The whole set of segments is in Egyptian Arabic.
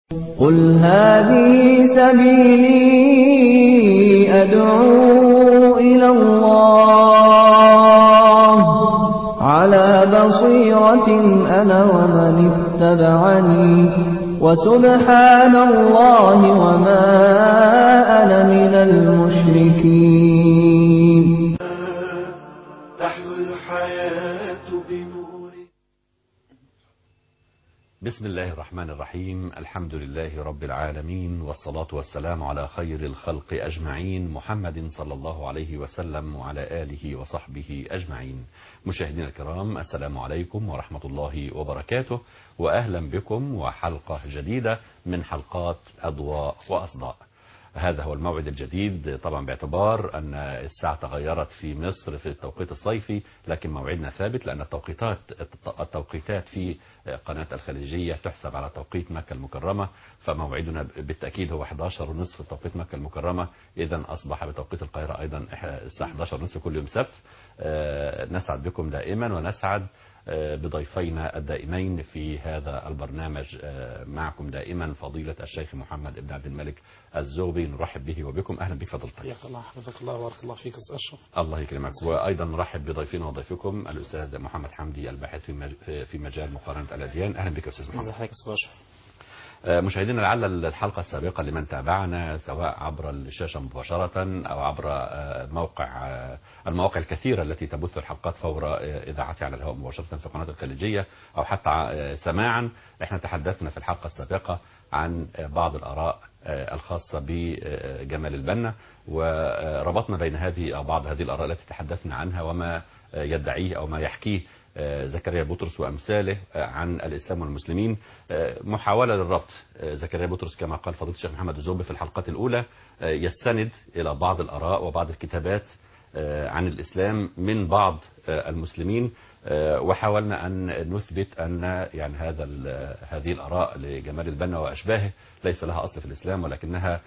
قل هذه سبيلي أدعو إلى الله على بصيرة أنا ومن اتبعني وسبحان الله وما أنا من المشركين تحلو الحياة بنور بسم الله الرحمن الرحيم الحمد لله رب العالمين والصلاة والسلام على خير الخلق أجمعين محمد صلى الله عليه وسلم وعلى آله وصحبه أجمعين مشاهدينا الكرام السلام عليكم ورحمة الله وبركاته وأهلا بكم وحلقة جديدة من حلقات أضواء وأصداء هذا هو الموعد الجديد طبعا باعتبار أن الساعة تغيرت في مصر في التوقيت الصيفي لكن موعدنا ثابت لأن التوقيتات التوقيتات في قناة الخليجية تحسب على توقيت مكة المكرمة فموعدنا بالتأكيد هو 11 ونصف توقيت مكة المكرمة إذا أصبح بتوقيت القاهرة أيضا الساعة 11 ونصف كل يوم سبت نسعد بكم دائما ونسعد بضيفينا الدائمين في هذا البرنامج معكم دائما فضيلة الشيخ محمد بن عبد الملك الزغبي نرحب به وبكم أهلا بك فضلتك حياك الله حفظك الله وبارك الله فيك أستاذ أشرف الله يكرمك وأيضا نرحب بضيفنا وضيفكم الأستاذ محمد حمدي الباحث في مج- في مجال مقارنة الأديان أهلا بك أستاذ محمد ازي حضرتك أستاذ أشرف مشاهدينا لعل الحلقة السابقة لمن تابعنا سواء عبر الشاشة مباشرة أو عبر موقع المواقع الكثيرة التي تبث الحلقات فور إذاعتها على الهواء مباشرة في قناة الخليجية أو حتى سماعا احنا تحدثنا في الحلقة السابقة عن بعض الآراء الخاصة بجمال البنا وربطنا بين هذه أو بعض هذه الآراء التي تحدثنا عنها وما يدعيه أو ما يحكيه زكريا بطرس وأمثاله عن الإسلام والمسلمين محاولة للربط زكريا بطرس كما قال فضيلة الشيخ محمد الزوبي في الحلقات الأولى يستند إلى بعض الآراء وبعض الكتابات عن الإسلام من بعض المسلمين وحاولنا أن نثبت أن يعني هذا هذه الآراء لجمال البنا وأشباهه ليس لها أصل في الإسلام ولكنها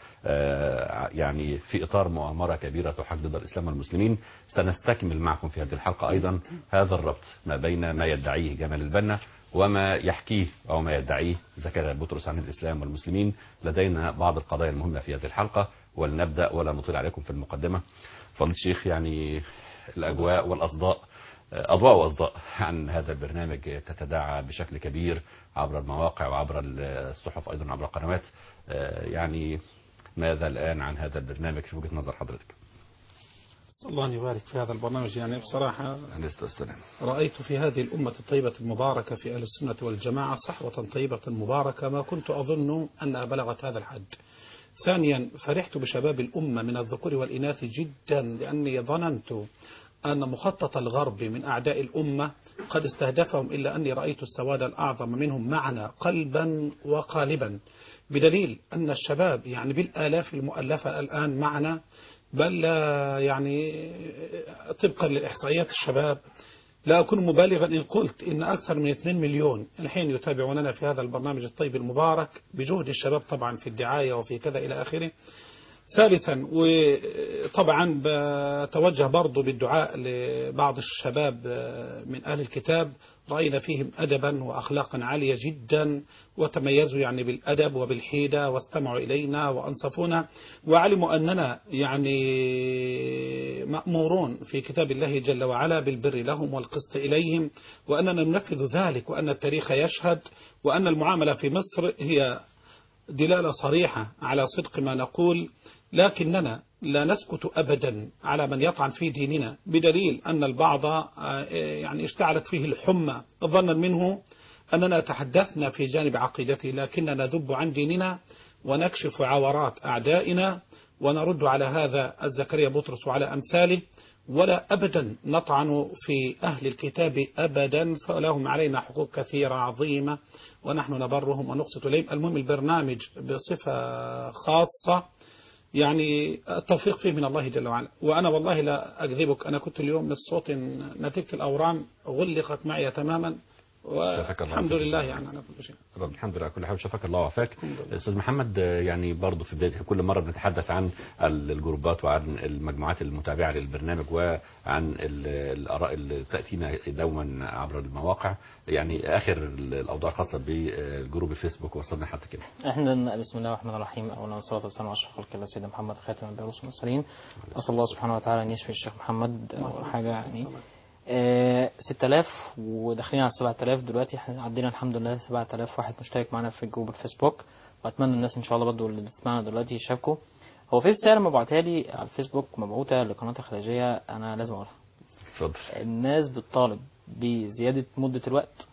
يعني في إطار مؤامرة كبيرة تحدد الإسلام والمسلمين سنستكمل معكم في هذه الحلقة أيضا هذا الربط ما بين ما يدعيه جمال البنا وما يحكيه أو ما يدعيه زكريا بطرس عن الإسلام والمسلمين لدينا بعض القضايا المهمة في هذه الحلقة ولنبدأ ولا نطيل عليكم في المقدمة فضل الشيخ يعني الأجواء والأصداء أضواء وأصداء عن هذا البرنامج تتداعى بشكل كبير عبر المواقع وعبر الصحف أيضا عبر القنوات يعني ماذا الآن عن هذا البرنامج في وجهة نظر حضرتك أسأل الله أن يبارك في هذا البرنامج يعني بصراحة عليه الصلاة والسلام رأيت في هذه الأمة الطيبة المباركة في أهل السنة والجماعة صحوة طيبة مباركة ما كنت أظن أنها بلغت هذا الحد ثانيا فرحت بشباب الأمة من الذكور والإناث جدا لأني ظننت أن مخطط الغرب من أعداء الأمة قد استهدفهم إلا أني رأيت السواد الأعظم منهم معنا قلبا وقالبا بدليل أن الشباب يعني بالآلاف المؤلفة الآن معنا بل يعني طبقا لإحصائيات الشباب لا أكون مبالغا إن قلت إن أكثر من 2 مليون الحين يتابعوننا في هذا البرنامج الطيب المبارك بجهد الشباب طبعا في الدعاية وفي كذا إلى آخره ثالثا وطبعا بتوجه برضو بالدعاء لبعض الشباب من أهل الكتاب رأينا فيهم أدبا وأخلاقا عالية جدا وتميزوا يعني بالأدب وبالحيدة واستمعوا إلينا وأنصفونا وعلموا أننا يعني مأمورون في كتاب الله جل وعلا بالبر لهم والقسط إليهم وأننا ننفذ ذلك وأن التاريخ يشهد وأن المعاملة في مصر هي دلالة صريحة على صدق ما نقول لكننا لا نسكت أبدا على من يطعن في ديننا بدليل أن البعض يعني اشتعلت فيه الحمى ظنا منه أننا تحدثنا في جانب عقيدته لكننا نذب عن ديننا ونكشف عورات أعدائنا ونرد على هذا الزكريا بطرس وعلى أمثاله ولا أبدا نطعن في أهل الكتاب أبدا فلهم علينا حقوق كثيرة عظيمة ونحن نبرهم ونقسط إليهم المهم البرنامج بصفة خاصة يعني التوفيق فيه من الله جل وعلا وأنا والله لا أكذبك أنا كنت اليوم من الصوت نتيجة الأورام غلقت معي تماما شفاك الله والحمد وعافاك. لله يعني على كل شيء طب الحمد لله على كل حال شفاك الله وعافاك الحمد لله. استاذ محمد آه، يعني برضه في بدايه كل مره بنتحدث عن ال- الجروبات وعن المجموعات المتابعه للبرنامج وعن ال- الاراء اللي تاتينا دوما عبر المواقع يعني اخر ال- الاوضاع الخاصه بالجروب الفيسبوك وصلنا حتى كده احنا بسم الله الرحمن الرحيم اولا والصلاه والسلام على اشرف خلق الله سيدنا محمد خاتم الانبياء والرسل والمرسلين اسال الله سبحانه وتعالى ان يشفي الشيخ محمد اول حاجه يعني آه 6000 وداخلين على 7000 دلوقتي احنا عدينا الحمد لله 7000 واحد مشترك معانا في جروب الفيسبوك واتمنى الناس ان شاء الله برضه اللي بتسمعنا دلوقتي يشاركوا هو في رساله مبعوتها لي على الفيسبوك مبعوثه لقناه الخليجيه انا لازم اقولها اتفضل الناس بتطالب بزيادة مدة الوقت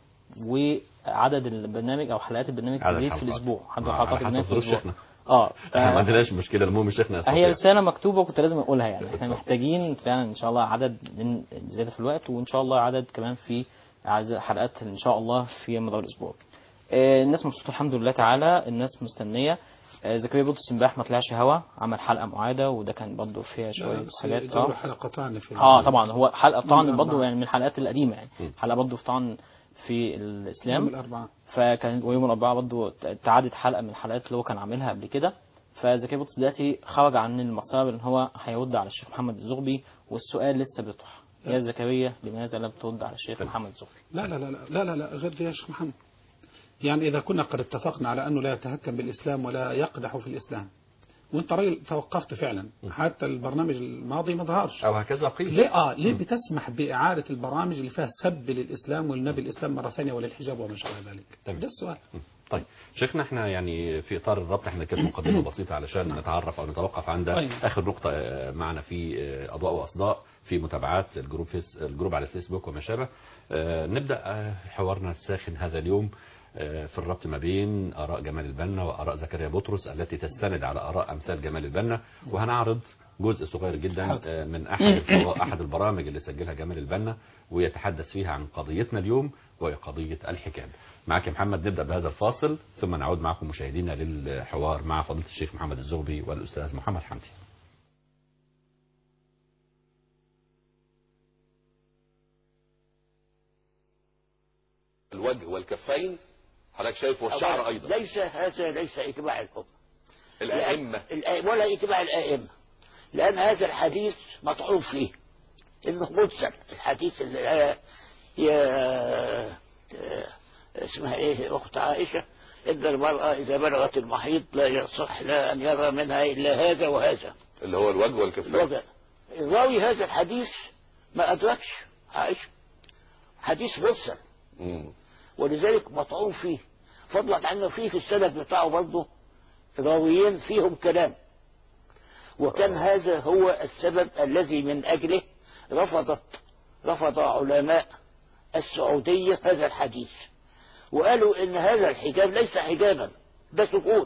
وعدد البرنامج أو حلقات البرنامج عدد تزيد في الحلقات. الأسبوع عدد آه، حلقات على حسب البرنامج في ظروف الأسبوع شيخنا. اه احنا ما ف- عندناش مشكله المهم شيخنا هي يستطيع. رسالة مكتوبة وكنت لازم أقولها يعني احنا اتفضل. محتاجين فعلا إن شاء الله عدد من زيادة في الوقت وإن شاء الله عدد كمان في عدد حلقات إن شاء الله في مدار الأسبوع آه، الناس مبسوطة الحمد لله تعالى الناس مستنية آه، زكريا بطرس امبارح ما طلعش هوا عمل حلقة معادة وده كان برضه فيها شوية لا، بس حاجات جابوا حلقتان في اه طبعا هو حلقه طعن يوم برضه الأربعاء. يعني من الحلقات القديمه يعني م. حلقه برضه في طعن في يوم الاسلام الأربعاء فكان ويوم الاربعاء برضه تعادت حلقه من الحلقات اللي هو كان عاملها قبل كده فزكي بطرس دلوقتي خرج عن المسار ان هو هيرد على الشيخ محمد الزغبي والسؤال لسه بيطرح يا زكريا لماذا لم ترد على الشيخ محمد الزغبي لا لا لا لا لا لا, لا غير دي يا شيخ محمد يعني إذا كنا قد اتفقنا على أنه لا يتهكم بالإسلام ولا يقدح في الإسلام وأنت راجل توقفت فعلا حتى البرنامج الماضي ما ظهرش او هكذا قيل ليه اه ليه بتسمح بإعادة البرامج اللي فيها سب للإسلام والنبي الإسلام مرة ثانية وللحجاب وما شابه ذلك تمام. ده السؤال طيب شيخنا احنا يعني في اطار الربط احنا كده مقدمه بسيطه علشان نتعرف او نتوقف عند أيوة. اخر نقطه آه، معنا في آه، اضواء واصداء في متابعات الجروب فيس الجروب على الفيسبوك وما شابه آه، نبدا آه، حوارنا الساخن هذا اليوم آه، في الربط ما بين اراء جمال البنا واراء زكريا بطرس التي تستند على اراء امثال جمال البنا وهنعرض جزء صغير جدا حاضر. آه، من احد الفضاء- احد البرامج اللي سجلها جمال البنا ويتحدث فيها عن قضيتنا اليوم وهي قضيه الحجاب. معك يا محمد نبدا بهذا الفاصل ثم نعود معكم مشاهدينا للحوار مع فضيله الشيخ محمد الزغبي والاستاذ محمد حمدي. الوجه والكفين حضرتك شايف والشعر ايضا ليس هذا ليس اتباع الأمة الائمه الأ- ولا اتباع الائمه لان هذا الحديث مطعون فيه انه مرسل الحديث اللي هي هي- اسمها ايه اخت عائشه ان المراه اذا بلغت المحيض لا يصح لها ان يرى منها الا هذا وهذا اللي هو الوجه والكفين الوجه راوي هذا الحديث ما ادركش عائشه حديث مرسل مم. ولذلك مطعون فيه فضلا عنه فيه في السند بتاعه برضه راويين فيهم كلام وكان هذا هو السبب الذي من أجله رفضت رفض علماء السعودية هذا الحديث وقالوا إن هذا الحجاب ليس حجابا ده سفور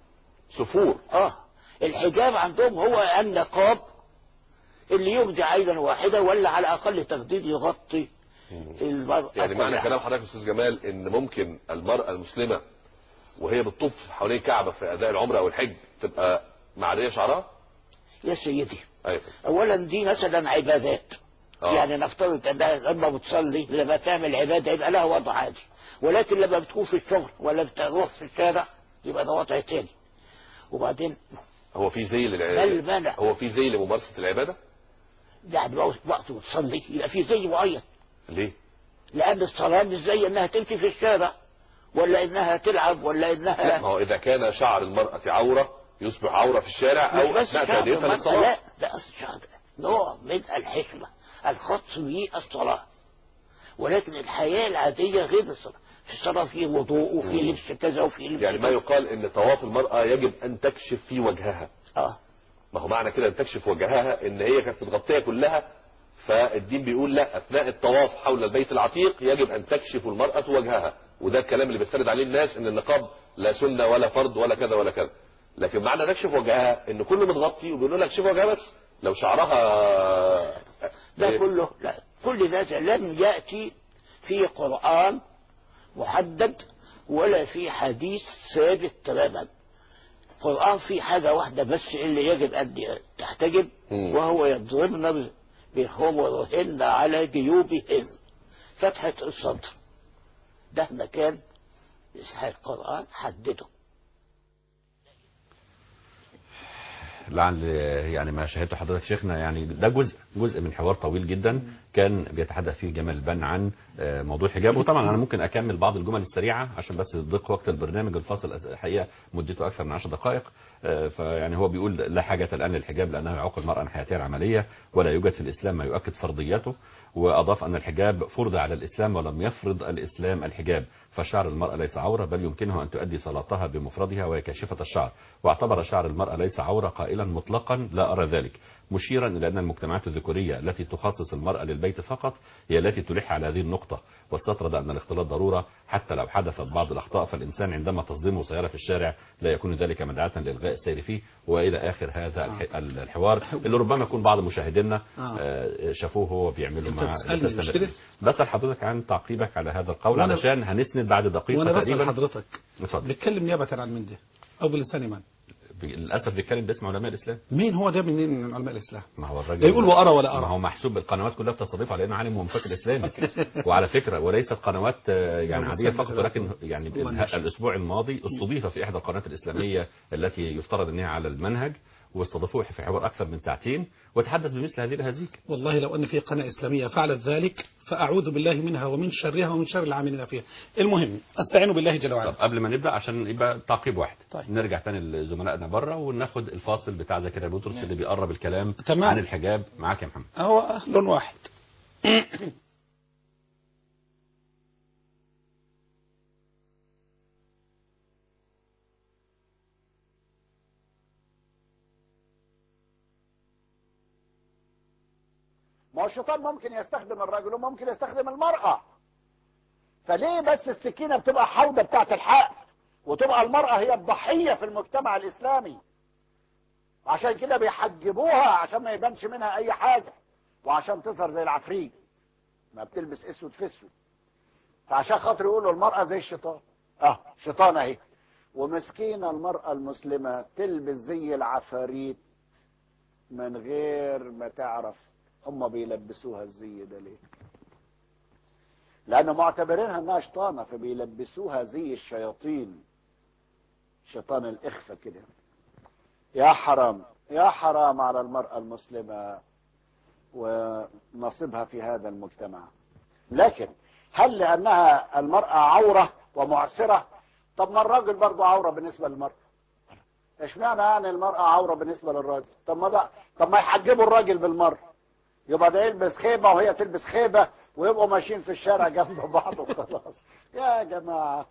سفور آه الحجاب عندهم هو النقاب اللي يبدي عينا واحدة ولا على أقل تقدير يغطي المرأة يعني معنى كلها. كلام حضرتك يا استاذ جمال ان ممكن المراه المسلمه وهي بتطوف حوالين الكعبه في اداء العمره او الحج تبقى معريه شعرها يا سيدي ايوه اولا دي مثلا عبادات آه. يعني نفترض انها لما بتصلي لما تعمل عباده يبقى لها وضع عادي ولكن لما بتكون في الشغل ولا بتروح في الشارع يبقى ده وضع تاني وبعدين هو في زي ما للع... المانع هو في زي لممارسه العباده يعني وقت وقت بتصلي يبقى في زي معين ليه لان الصلاه مش زي انها تمشي في الشارع ولا انها تلعب ولا لا انها ما هو اذا كان شعر المراه عوره يصبح عوره في الشارع او مش بس اثناء شعب تاديتها المرأة، للصلاه لا ده الشعب نوع من الحكمة الخاص بالصلاة ولكن الحياة العادية غير الصلاة في الصلاة في وضوء وفي مم. لبس كذا وفي لبس يعني ما كذا. يقال ان طواف المراه يجب ان تكشف في وجهها اه ما هو معنى كده ان تكشف وجهها ان هي كانت متغطيه كلها فالدين بيقول لا اثناء الطواف حول البيت العتيق يجب ان تكشف المراه وجهها وده الكلام اللي بيستند عليه الناس ان النقاب لا سنه ولا فرض ولا كذا ولا كذا لكن معنى تكشف وجهها ان كله متغطي وبيقولوا لك شوف وجهها بس لو شعرها ده إيه؟ كله لا كل ذات لم يأتي في قرآن محدد ولا في حديث ثابت تماما القرآن فيه حاجة واحدة بس اللي يجب أن تحتجب مم. وهو يضربن بخمرهن على جيوبهن فتحة الصدر ده مكان القرآن حدده لعل يعني ما شاهدته حضرتك شيخنا يعني ده جزء جزء من حوار طويل جدا كان بيتحدث فيه جمال البن عن آه، موضوع الحجاب وطبعا انا ممكن اكمل بعض الجمل السريعه عشان بس ضيق وقت البرنامج الفاصل الحقيقه مدته اكثر من 10 دقائق آه، فيعني هو بيقول لا حاجه الان للحجاب لانه يعوق المراه عن حياتها العمليه ولا يوجد في الاسلام ما يؤكد فرضيته واضاف ان الحجاب فرض على الاسلام ولم يفرض الاسلام الحجاب فشعر المراه ليس عوره بل يمكنها ان تؤدي صلاتها بمفردها وهي كاشفه الشعر واعتبر شعر المراه ليس عوره قائلا مطلقا لا ارى ذلك مشيرا الى ان المجتمعات الذكوريه التي تخصص المراه للبيت فقط هي التي تلح على هذه النقطه واستطرد ان الاختلاط ضروره حتى لو حدثت بعض الاخطاء فالانسان عندما تصدمه سياره في الشارع لا يكون ذلك مدعاه لالغاء السير فيه والى اخر هذا الح- الحوار اللي ربما يكون بعض مشاهدينا آه. آه، شافوه هو بيعمله أنت مع بتسألني الأستاذ مش تامر. كده؟ بسال حضرتك عن تعقيبك على هذا القول وأنا- علشان هنسند بعد دقيقه وانا بسال تقريبا حضرتك اتفضل بيتكلم نيابه عن من ده او بلسان من للاسف بيتكلم باسم علماء الاسلام مين هو ده منين من علماء الاسلام ما هو الراجل ده يقول وأرى ولا أرى. ما هو محسوب القنوات كلها بتستضيف على انه عالم ومفكر اسلامي وعلى فكره وليست قنوات آه، يعني لا، عاديه بس فقط أنا- ولكن يعني الله اله- يشفي. الاسبوع الماضي استضيف في احدى القنوات الاسلاميه التي يفترض انها على المنهج واستضافوه في حوار اكثر من ساعتين وتحدث بمثل هذه الهزيج والله لو أن في قناة إسلامية فعلت ذلك فأعوذ بالله منها ومن شرها ومن شر العاملين فيها المهم أستعين بالله جل طب وعلا قبل ما نبدا عشان يبقى تعقيب واحد طيب. نرجع تاني لزملائنا بره وناخد الفاصل بتاع زكريا بطرس اللي بيقرب الكلام تمام. عن الحجاب معاك يا محمد هو لون واحد ما هو الشيطان ممكن يستخدم الرجل وممكن يستخدم المرأة فليه بس السكينة بتبقى حوضة بتاعت الحق وتبقى المرأة هي الضحية في المجتمع الإسلامي عشان كده بيحجبوها عشان ما يبانش منها أي حاجة وعشان تظهر زي العفريت ما بتلبس اسود في اسود فعشان خاطر يقولوا المرأة زي الشيطان اه شيطان اهي ومسكينة المرأة المسلمة تلبس زي العفاريت من غير ما تعرف هم بيلبسوها الزي ده ليه لانه معتبرينها انها شيطانه فبيلبسوها زي الشياطين شيطان الاخفة كده يا حرام يا حرام على المرأة المسلمة ونصيبها في هذا المجتمع لكن هل لأنها المرأة عورة ومعسرة طب ما الراجل برضه عورة بالنسبة للمرأة اشمعنى يعني المرأة عورة بالنسبة للراجل طب ما ده طب ما يحجبوا الراجل بالمرة يبقى ده يلبس خيبة وهي تلبس خيبة ويبقوا ماشيين في الشارع جنب بعض وخلاص يا جماعة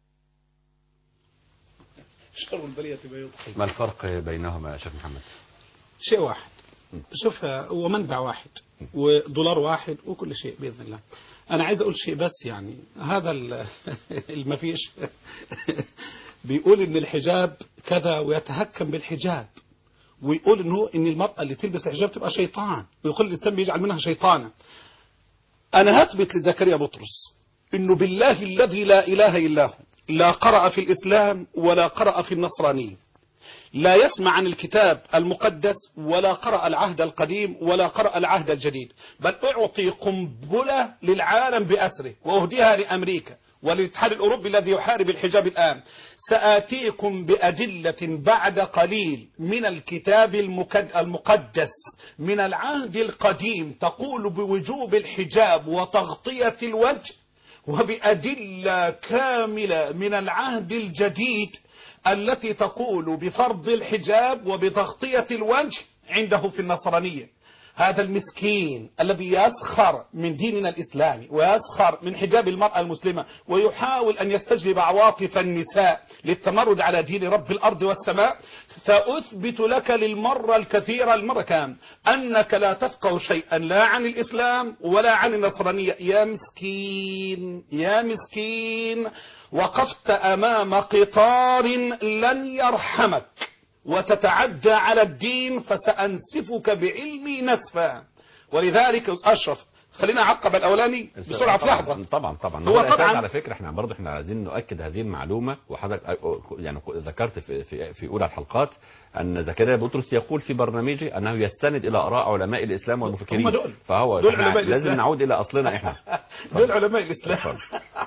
شر البلية بيض ما الفرق بينهما يا شيخ محمد شيء واحد شوف هو منبع واحد ودولار واحد وكل شيء بإذن الله أنا عايز أقول شيء بس يعني هذا ال- المفيش بيقول إن الحجاب كذا ويتهكم بالحجاب ويقول إنه إن المرأة اللي تلبس الحجاب تبقى شيطان ويقول الإسلام بيجعل منها شيطانا أنا هثبت لزكريا بطرس إنه بالله الذي لا إله إلا هو لا قرأ في الإسلام ولا قرأ في النصرانية لا يسمع عن الكتاب المقدس ولا قرأ العهد القديم ولا قرأ العهد الجديد بل أعطي قنبلة للعالم بأسره وأهديها لأمريكا والاتحاد الأوروبي الذي يحارب الحجاب الآن سآتيكم بأدلة بعد قليل من الكتاب المكد- المقدس من العهد القديم تقول بوجوب الحجاب وتغطية الوجه وبأدلة كاملة من العهد الجديد التي تقول بفرض الحجاب وبتغطية الوجه عنده في النصرانية هذا المسكين الذي يسخر من ديننا الإسلامي ويسخر من حجاب المرأة المسلمة ويحاول أن يستجلب عواطف النساء للتمرد على دين رب الأرض والسماء سأثبت لك للمرة الكثيرة المرة كام أنك لا تفقه شيئا لا عن الإسلام ولا عن النصرانية يا مسكين يا مسكين وقفت أمام قطار لن يرحمك وتتعدى على الدين فسأنسفك بعلمي نسفا ولذلك أشرف خلينا أعقب الأولاني بسرعة في طبعا لحظة طبعا طبعا هو هو الاساس طبعاً- على فكره احنا برضه احنا عايزين نؤكد هذه المعلومه وحضرتك يعني ذكرت في في في اولى الحلقات ان زكريا بطرس يقول في برنامجه انه يستند الى اراء علماء الاسلام والمفكرين هم دول. فهو دول إحنا علماء لازم الإسلام. نعود الى اصلنا احنا دول علماء الإسلام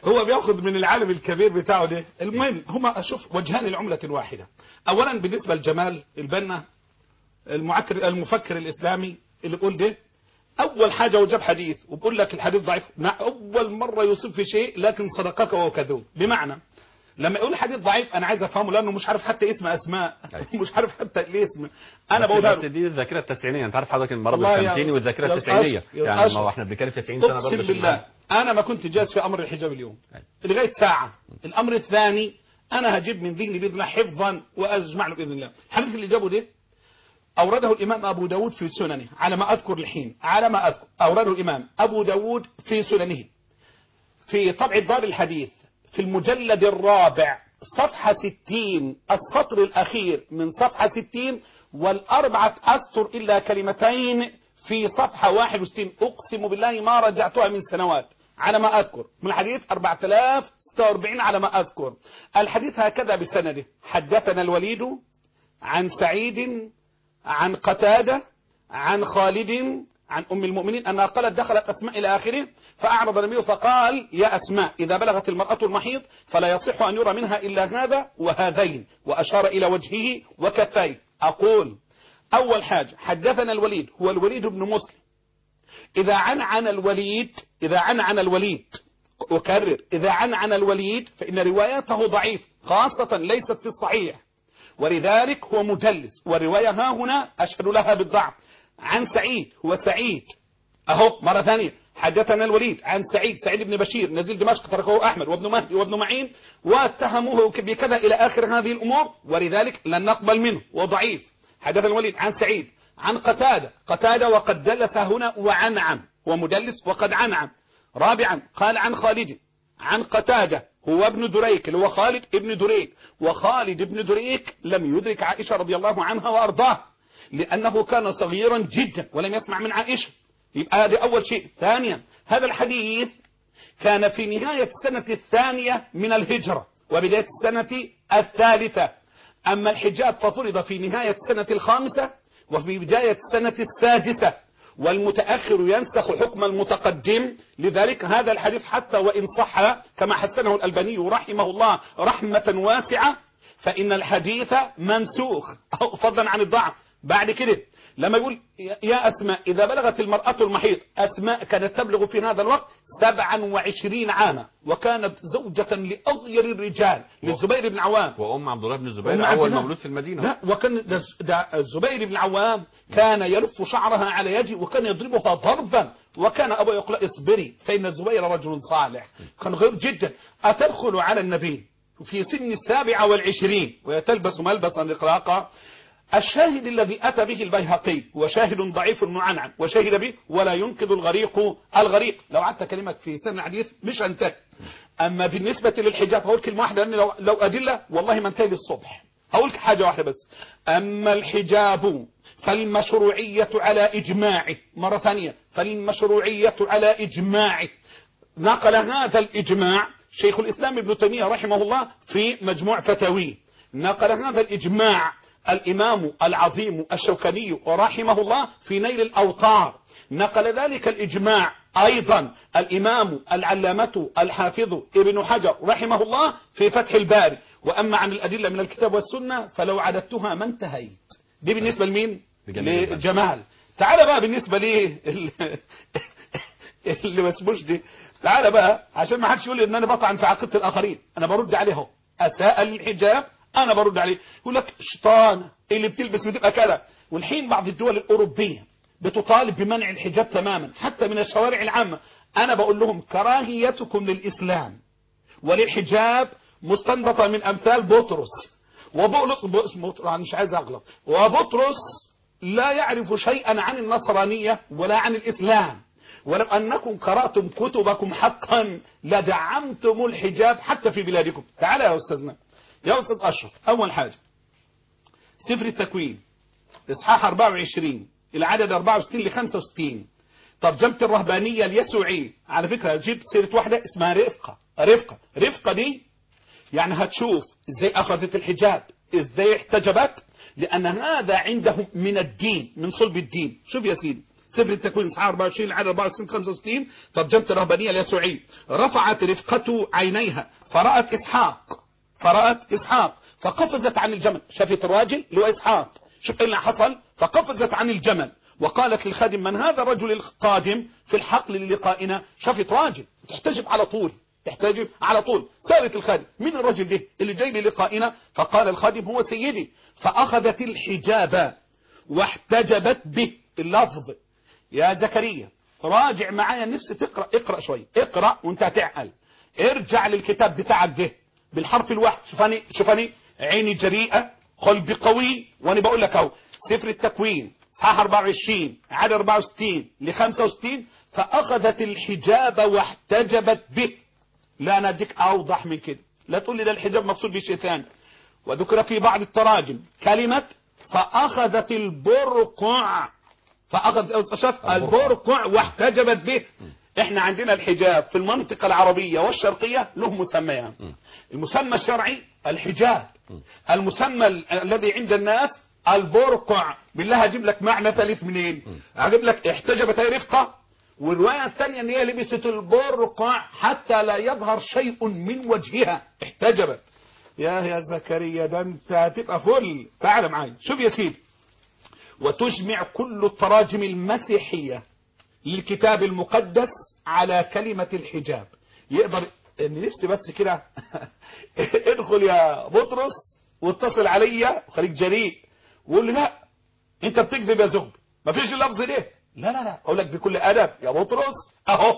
هو بياخد من العالم الكبير بتاعه ده المهم هما اشوف وجهان العملة الواحدة اولا بالنسبة لجمال البنا المعكر المفكر الاسلامي اللي بيقول ده اول حاجة وجاب حديث وبقول لك الحديث ضعيف مع اول مرة يوصف في شيء لكن صدقك وهو كذوب بمعنى لما يقول حديث ضعيف انا عايز افهمه لانه مش عارف حتى اسم اسماء أيوة. مش عارف حتى الاسم انا بس- بقولها بس له دي الذاكره التسعينيه انت عارف حضرتك المرض والله يا الخمسيني أستاذ- والذاكره يا التسعينيه أستاذ- يا يعني ما أستاذ- هو احنا بنتكلم 90 سنه برضه اقسم مش بالله معانا. انا ما كنت جالس في امر الحجاب اليوم أيوة. لغايه ساعه الامر الثاني انا هجيب من ذهني باذن الله حفظا واجمع له باذن الله الحديث اللي جابه ده أورده الإمام أبو داود في سننه على ما أذكر الحين على ما أذكر أورده الإمام أبو داود في سننه في طبع دار الحديث في المجلد الرابع صفحة ستين السطر الأخير من صفحة ستين والأربعة أسطر إلا كلمتين في صفحة واحد وستين أقسم بالله ما رجعتها من سنوات على ما أذكر من الحديث 4046 على ما أذكر الحديث هكذا بسنده حدثنا الوليد عن سعيد عن قتادة عن خالد عن أم المؤمنين أنها قالت دخلت أسماء إلى آخره فأعرض النبي فقال يا أسماء إذا بلغت المرأة المحيض فلا يصح أن يرى منها إلا هذا وهذين وأشار إلى وجهه وكفيه أقول أول حاجة حدثنا الوليد هو الوليد بن مسلم إذا عنعن الوليد إذا عنعن الوليد أكرر إذا عنعن الوليد فإن روايته ضعيف خاصة ليست في الصحيح ولذلك هو مدلس والرواية ها هنا أشهد لها بالضعف عن سعيد هو سعيد أهو مرة ثانية حدثنا الوليد عن سعيد سعيد بن بشير نزيل دمشق تركه أحمد وابن مهدي وابن معين واتهموه بكذا إلى آخر هذه الأمور ولذلك لن نقبل منه وضعيف حدثنا الوليد عن سعيد عن قتادة قتادة وقد دلس هنا وعنعم هو مدلس وقد عنعم رابعا قال عن خالد عن قتادة هو ابن دريك اللي هو خالد ابن دريك وخالد ابن دريك لم يدرك عائشة رضي الله عنها وأرضاها لأنه كان صغيرا جدا ولم يسمع من عائشة يبقى هذا أول شيء ثانيا هذا الحديث كان في نهاية السنة الثانية من الهجرة وبداية السنة الثالثة أما الحجاب ففرض في نهاية السنة الخامسة وفي بداية السنة السادسة والمتأخر ينسخ حكم المتقدم لذلك هذا الحديث حتى وإن صح كما حسنه الألباني رحمه الله رحمة واسعة فإن الحديث منسوخ أو فضلا عن الضعف بعد كده لما يقول يا أسماء إذا بلغت المرأة المحيط أسماء كانت تبلغ في هذا الوقت 27 عاما وكانت زوجة لأغير الرجال للزبير بن عوام وام عبد الله بن أم الزبير عبد اول الله. مولود في المدينه لا وكان ده- ده الزبير بن عوام كان يلف شعرها على يده وكان يضربها ضربا وكان أبو يقول اصبري فإن الزبير رجل صالح كان غير جدا أتدخل على النبي في سن السابعة والعشرين ويتلبس ملبسا رقراقا الشاهد الذي أتى به البيهقي هو شاهد ضعيف معنعن وشهد به ولا ينقذ الغريق الغريق لو قعدت أكلمك في سن حديث مش هنتهي أما بالنسبة للحجاب هقول كلمة واحدة لأن لو, لو أدلة والله ما انتهي للصبح هقول حاجة واحدة بس أما الحجاب فالمشروعية على إجماعه مرة ثانية فالمشروعية على إجماعه نقل هذا الإجماع شيخ الإسلام ابن تيمية رحمه الله في مجموع فتاويه نقل هذا الإجماع الإمام العظيم الشوكاني رحمه الله في نيل الأوطار نقل ذلك الإجماع أيضا الإمام العلامة الحافظ ابن حجر رحمه الله في فتح الباري وأما عن الأدلة من الكتاب والسنة فلو عددتها ما انتهيت دي بالنسبة لمين؟ لجميل لجمال تعال بقى بالنسبة لي اللي ما اسموش دي تعال بقى عشان ما حدش يقول ان انا بطعن في عقيده الاخرين انا برد عليه اهو اساء للحجاب انا برد عليه يقول لك شيطان اللي بتلبس بتبقى كده والحين بعض الدول الاوروبيه بتطالب بمنع الحجاب تماما حتى من الشوارع العامه انا بقول لهم كراهيتكم للاسلام وللحجاب مستنبطه من امثال بطرس وبولس بولس- بطرس أنا مش عايز اغلط وبطرس لا يعرف شيئا عن النصرانيه ولا عن الاسلام ولو أنكم قرأتم كتبكم حقا لدعمتم الحجاب حتى في بلادكم تعال يا أستاذنا يا أستاذ أشرف أول حاجة سفر التكوين إصحاح 24 العدد 64 ل 65 ترجمة الرهبانية اليسوعية على فكرة جبت سيرة واحدة اسمها رفقة رفقة رفقة دي يعني هتشوف ازاي اخذت الحجاب ازاي احتجبت لان هذا عندهم من الدين من صلب الدين شوف يا سيدي سفر التكوين اصحاح 24 عدد 64 65 ترجمة الرهبانية اليسوعية رفعت رفقة عينيها فرأت إسحاق فرأت إسحاق فقفزت عن الجمل شافت الراجل اللي هو إسحاق شوف ايه اللي حصل فقفزت عن الجمل وقالت للخادم من هذا الرجل القادم في الحقل للقائنا شافت راجل تحتجب على طول تحتجب على طول سألت الخادم مين الرجل ده اللي جاي للقائنا فقال الخادم هو سيدي فأخذت الحجاب واحتجبت به اللفظ يا زكريا راجع معايا نفسي تقرأ اقرأ شوي اقرأ وانت هتعقل ارجع للكتاب بتاعك ده بالحرف الواحد شوفاني شوفاني عيني جريئة قلبي قوي وانا بقول لك اهو سفر التكوين صحاح 24 عدد 64 ل 65 فاخذت الحجاب واحتجبت به لا انا اديك اوضح من كده لا تقول لي ده الحجاب مقصود به شيء ثاني وذكر في بعض التراجم كلمة فاخذت البرقع فاخذ شاف البرقع واحتجبت به احنا عندنا الحجاب في المنطقة العربية والشرقية له مسميان المسمى الشرعي الحجاب المسمى ال- الذي عند الناس البرقع بالله اجيب لك معنى ثالث منين اجيب لك احتجبت هي رفقة والرواية الثانية ان هي لبست البرقع حتى لا يظهر شيء من وجهها احتجبت يا يا زكريا ده انت هتبقى فل تعال معايا شوف يا سيدي وتجمع كل التراجم المسيحية للكتاب المقدس على كلمة الحجاب يقدر ان نفسي بس كده ادخل يا بطرس واتصل عليا وخليك جريء وقول لي لا انت بتكذب يا زغبي ما فيش اللفظ ده لا لا لا اقول لك بكل ادب يا بطرس اهو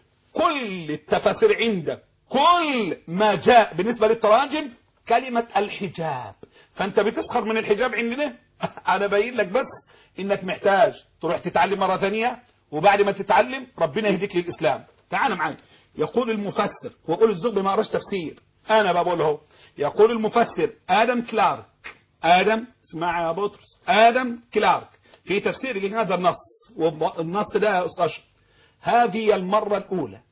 كل التفاسير عندك كل ما جاء بالنسبة للتراجم كلمة الحجاب فانت بتسخر من الحجاب عندنا انا باين لك بس انك محتاج تروح تتعلم مرة ثانية وبعد ما تتعلم ربنا يهديك للإسلام تعال معايا يقول المفسر ويقول الزغبي ما قراش تفسير انا بقول اهو يقول المفسر ادم كلارك ادم اسمع يا بطرس ادم كلارك في تفسير لهذا النص والنص ده يا استاذ أشرف، هذه المرة الأولى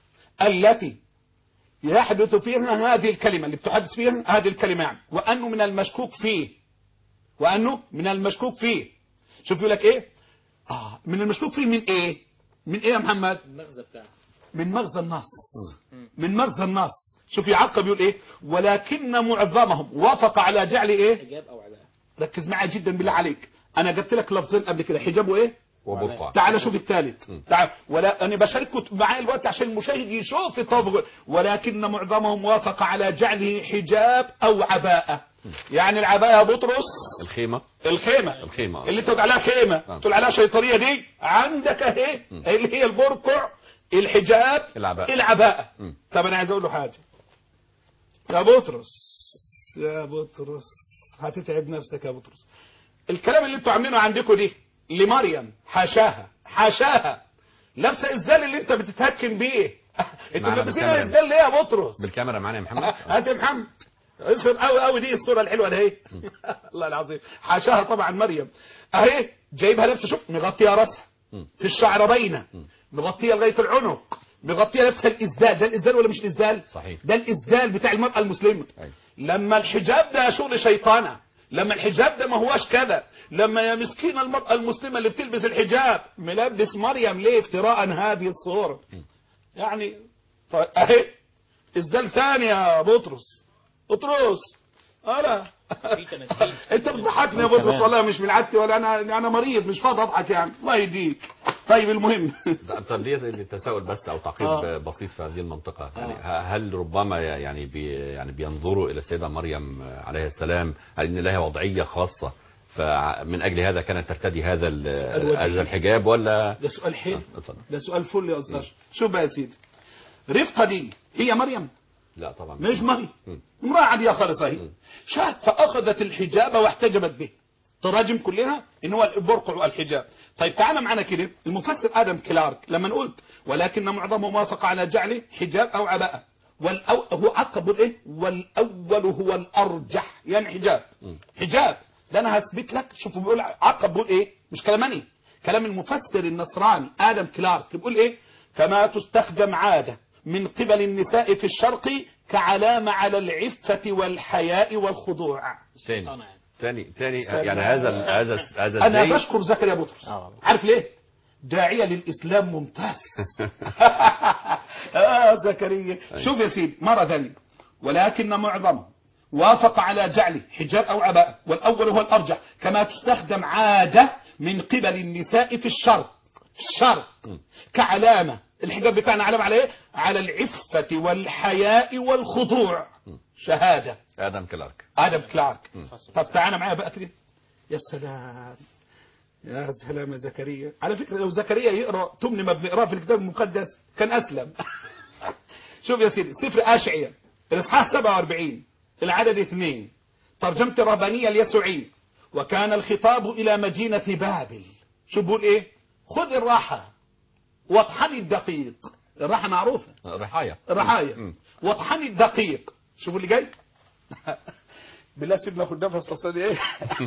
التي يحدث فيها هذه الكلمة اللي بتحدث فيها هذه الكلمة يعني وأنه من المشكوك فيه وأنه من المشكوك فيه شوف يقول لك إيه آه من المشكوك فيه من إيه من إيه يا محمد المغزى بتاعه من مغزى النص من مغزى النص شوف يعقب يقول إيه ولكن معظمهم وافق على جعل إيه حجاب او عباءه ركز معايا جدا بالله عليك أنا قلت لك لفظين قبل كده حجاب وإيه وبقع تعال شوف الثالث تعال ولا انا بشارككم معايا الوقت عشان المشاهد يشوف الطبق ولكن معظمهم وافق على جعله حجاب او عباءه يعني العباءه يا بطرس الخيمة الخيمه الخيمة اللي تقول عليها خيمه نعم. تقول عليها شيطانيه دي عندك اهي اللي هي البرقع الحجاب العباءة. العباءه مم. طب انا عايز اقول له حاجه يا بطرس يا بطرس هتتعب نفسك يا بطرس الكلام اللي انتوا عاملينه عندكم دي لمريم حاشاها حاشاها لابسه الزال اللي انت بتتهكم بيه انتوا معنا لابسين بالكاميرا. الزال ليه يا بطرس بالكاميرا معانا يا محمد هات يا محمد اصر قوي قوي دي الصوره الحلوه ده اهي الله العظيم حاشاها طبعا مريم اهي جايبها لابسه شوف مغطيه راسها في الشعر باينه مغطيه لغايه العنق مغطيه لابسه الاسدال ده الاسدال ولا مش الاسدال صحيح. ده الاسدال بتاع المراه المسلمه أيوة. لما الحجاب ده شغل شيطانه لما الحجاب ده ما هوش كذا لما يا مسكين المرأة المسلمة اللي بتلبس الحجاب ملبس مريم ليه افتراء هذه الصورة يعني طيب اهي اسدال ثاني يا بطرس بطرس انا في تماثيل. انت بتضحكني يا بطرس والله مش من عادتي ولا انا انا مريض مش فاضي اضحك يعني الله يهديك طيب المهم ده- طب دي التساؤل بس او تعقيب آه. بسيط في هذه المنطقه يعني ه- هل ربما يعني بي يعني بينظروا الى السيده مريم عليها السلام على ان لها وضعيه خاصه فمن اجل هذا كانت ترتدي هذا ال- وجيه. هذا الحجاب ولا ده سؤال حلو آه، اتفضل. ده سؤال فل يا استاذ شوف بقى يا سيدي رفقه دي هي مريم لا طبعا مش مريم مم. امرأة عادية خالص اهي شاهد فأخذت الحجاب واحتجبت به تراجم كلها ان هو البرقع والحجاب طيب تعال معنا كده المفسر ادم كلارك لما قلت ولكن معظمهم وافق على جعله حجاب او عباءة والأو هو عقب بيقول ايه والاول هو الارجح يعني حجاب حجاب ده انا هثبت لك شوفوا بيقول عقب بيقول ايه مش كلامني كلام المفسر النصراني ادم كلارك بيقول ايه كما تستخدم عاده من قبل النساء في الشرق كعلامة على العفة والحياء والخضوع ثاني شيطانة يعني. ثاني ثاني سلام. يعني هذا ال- هذا ال- هذا أنا الزي بشكر زكريا بطرس آه. عارف ليه؟ داعية للإسلام ممتاز آه زكريا شوف يا سيدي مرة ثانية ولكن معظمهم وافق على جعله حجاب أو عباءة والأول هو الأرجح كما تستخدم عادة من قبل النساء في الشرق الشرق كعلامة الحجاب بتاعنا علامة على ايه؟ على العفة والحياء والخضوع شهادة ادم كلارك ادم كلارك طب تعالى معايا بقى كده يا سلام يا سلام يا زكريا على فكرة لو زكريا يقرأ تمن ما بنقراه في الكتاب المقدس كان أسلم شوف يا سيدي سفر أشعيا الإصحاح 47 العدد اثنين ترجمة الرهبانية اليسوعية وكان الخطاب إلى مدينة بابل شو بقول إيه خذ الراحة واطحني الدقيق الراحة معروفة رحايا الرحايا مم. واطحني الدقيق شوفوا اللي جاي بالله سيبنا ناخد نفس اصلا ايه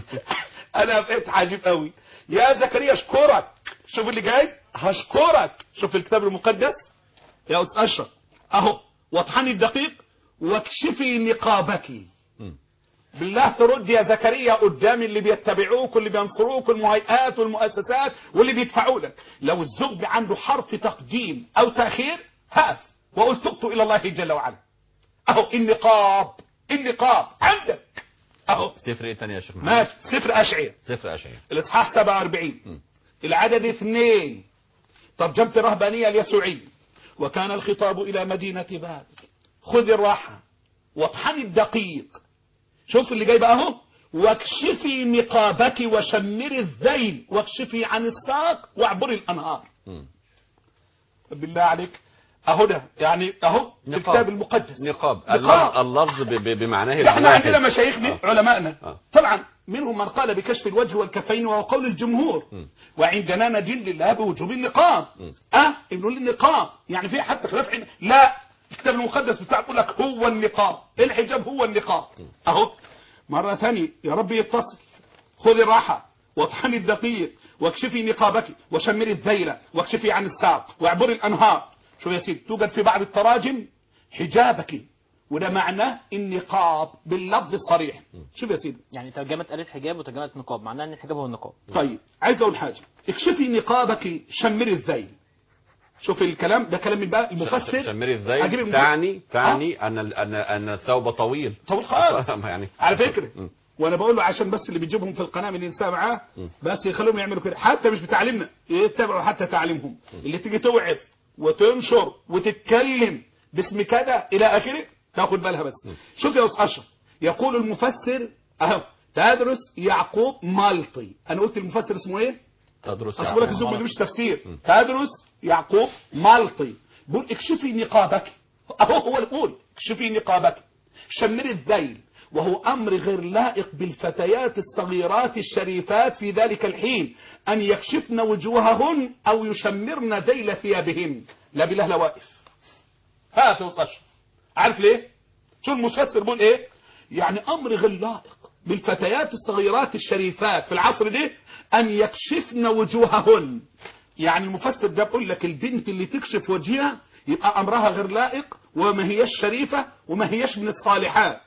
انا بقيت عجيب قوي يا زكريا اشكرك شوف اللي جاي هشكرك شوف الكتاب المقدس يا استاذ اشرف اهو واطحني الدقيق واكشفي نقابك مم. بالله ترد يا زكريا قدام اللي بيتبعوك واللي بينصروك والمهيئات والمؤسسات واللي بيدفعوا لك لو الزوج عنده حرف تقديم او تاخير هقف واقول تبت الى الله جل وعلا اهو النقاب النقاب عندك اهو سفر ايه تاني يا شيخ محمد ماشي سفر اشعياء سفر اشعياء الاصحاح 47 العدد اثنين ترجمة الرهبانية اليسوعية وكان الخطاب إلى مدينة بابل خذ الراحة واطحني الدقيق شوف اللي جاي بقى اهو واكشفي نقابك وشمري الذيل واكشفي عن الساق واعبري الأنهار مم. بالله عليك اهو ده يعني اهو في نقاب. الكتاب المقدس نقاب نقاب. اللفظ ب- ب- بمعناه احنا الواحد. عندنا مشايخنا آه. علمائنا آه. طبعا منهم من قال بكشف الوجه والكفين وهو قول الجمهور وعندنا ندين لله بوجوب النقاب اه ابن النقاب يعني في حتى خلاف عند لا الكتاب المقدس بتاع يقول لك هو النقاب الحجاب هو النقاب اهو مرة ثانية يا رب يتصل خذي الراحة واطحني الدقيق واكشفي نقابك وشمري الذيل واكشفي عن الساق واعبري الانهار شوف يا سيدي توجد في بعض التراجم حجابك وده معناه النقاب باللفظ الصريح شوف يا سيدي يعني ترجمة قالت حجاب وترجمة نقاب معناها ان الحجاب هو النقاب طيب عايز اقول حاجه اكشفي نقابك شمري الذيل شوف الكلام ده كلام من بقى المفسر شمري أجيب ازاي المفسر. تعني تعني ان ال- ان ان الثوب طويل طول خالص يعني على فكره مم. وانا بقول له عشان بس اللي بيجيبهم في القناه من الانسان معاه بس يخلوهم يعملوا كده حتى مش بتعليمنا يتبعوا حتى تعليمهم اللي تيجي توعظ وتنشر وتتكلم باسم كذا الى اخره تاخد بالها بس شوف يا استاذ اشرف يقول المفسر اهو تدرس يعقوب مالطي انا قلت المفسر اسمه ايه تدرس اصل بقول لك يعقوب. الزوج ما يجيبش تفسير تدرس يعقوب مالطي بيقول اكشفي نقابك اهو هو اللي بيقول اكشفي نقابك شمري الذيل وهو امر غير لائق بالفتيات الصغيرات الشريفات في ذلك الحين ان يكشفن وجوههن او يشمرن ذيل ثيابهن لا بالله لا واقف هات يا أستاذ أشرف. عارف ليه شو المفسر بيقول ايه يعني امر غير لائق بالفتيات الصغيرات الشريفات في العصر ده ان يكشفن وجوههن يعني المفسر ده بيقول لك البنت اللي تكشف وجهها يبقى امرها غير لائق وما هيش شريفه وما هيش من الصالحات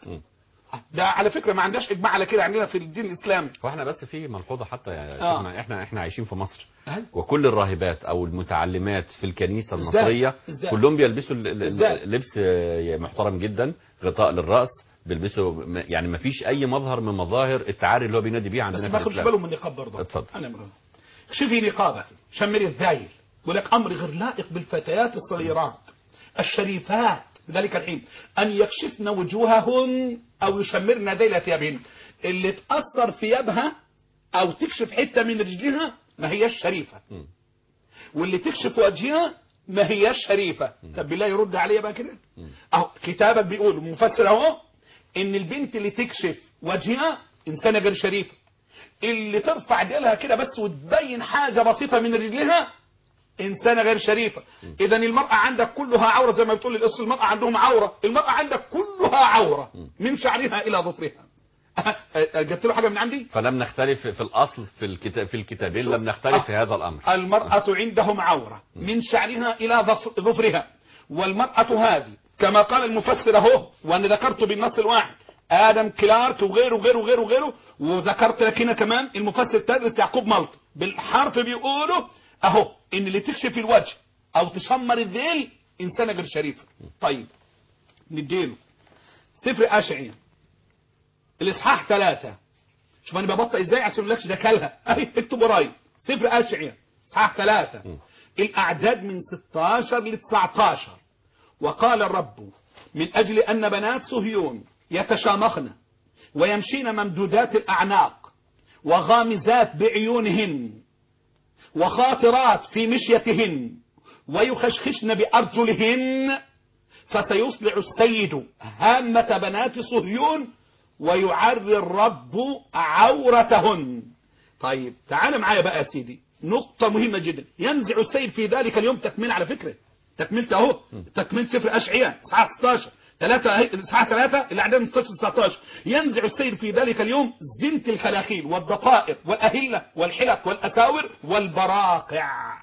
ده على فكره ما عندناش اجماع على كده عندنا في الدين الاسلامي واحنا بس في ملحوظه حتى يا آه. شيخنا، احنا احنا عايشين في مصر أهل. وكل الراهبات او المتعلمات في الكنيسه ازداد. المصريه ازداد. كلهم بيلبسوا ال- ال- ازداد. لبس آه، محترم جدا غطاء للراس بيلبسوا م- يعني ما فيش اي مظهر من مظاهر التعاري اللي هو بينادي بيه بس عندنا ما في ياخدش الإسلام. بالهم من النقاب برضه اتفضل. انا مرة. شوفي نقابك شمري الذيل يقول لك امر غير لائق بالفتيات الصغيرات الشريفات في ذلك الحين ان يكشفن وجوههن او يشمرن ذيل ثيابهن اللي تاثر ثيابها او تكشف حته من رجلها ما هيش شريفه مم. واللي تكشف وجهها ما هيش شريفه طب بالله يرد عليا بقى كده اهو كتابك بيقول المفسر اهو ان البنت اللي تكشف وجهها انسانه غير شريفه اللي ترفع ديلها كده بس وتبين حاجه بسيطه من رجلها انسانه غير شريفه اذا المراه عندك كلها عوره زي ما بتقول الاصل المراه عندهم عوره المراه عندك كلها عوره من شعرها الى ظفرها جبت له حاجه من عندي فلم نختلف في الاصل في الكتاب في الكتابين لم نختلف في هذا الامر المرأة عندهم عورة من شعرها إلى ظف- ظفرها والمرأة هذه كما قال المفسر اهو وأنا ذكرت بالنص الواحد آدم كلارك وغيره وغيره وغيره وغيره وذكرت لك هنا كمان المفسر تدرس يعقوب ملط بالحرف بيقولوا اهو ان اللي تكشف الوجه او تشمر الذيل انسانه غير شريفه طيب نديله سفر اشعيا الاصحاح ثلاثة شوف انا ببطئ ازاي عشان ما ده كلها اهي اكتب ورايا سفر اشعيا اصحاح ثلاثة الاعداد من 16 ل 19 وقال الرب من اجل ان بنات صهيون يتشامخن ويمشين ممدودات الاعناق وغامزات بعيونهن وخاطرات في مشيتهن ويخشخشن بأرجلهن فسيصلع السيد هامة بنات صهيون ويعري الرب عورتهن طيب تعال معايا بقى يا سيدي نقطة مهمة جدا ينزع السيد في ذلك اليوم تكمل على فكرة تكملت اهو تكملت سفر أشعياء اصحاح 16 ثلاثة اصحاح ثلاثة الأعداد من 16 19 ينزع السيد في ذلك اليوم زنت الخلاخيل والضفائر والأهلة والحلق والأساور والبراقع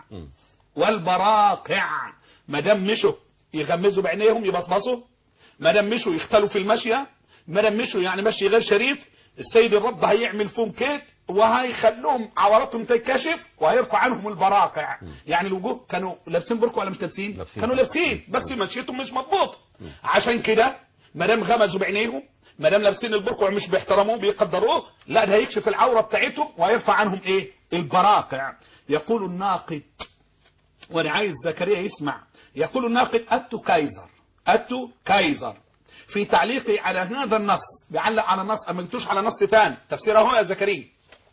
والبراقع ما دام مشوا يغمزوا بعينيهم يبصبصوا ما دام مشوا يختلوا في المشية ما دام مشوا يعني مشي غير شريف السيد الرب هيعمل فيهم كيد وهيخلوهم عوراتهم تنكشف وهيرفع عنهم البراقع يعني الوجوه كانوا لابسين بركه ولا مش لابسين لابسين. كانوا لابسين بس مشيتهم مش مضبوطه عشان كده ما دام غمزوا بعينيهم ما دام لابسين البركه ومش بيحترموه بيقدروه لا ده هيكشف العوره بتاعتهم وهيرفع عنهم ايه البراقع يقول الناقد وانا عايز زكريا يسمع يقول الناقد أتو كايزر أتو كايزر في تعليقه على هذا النص بيعلق على النص أما قلتوش على نص ثاني تفسيره هو يا زكريا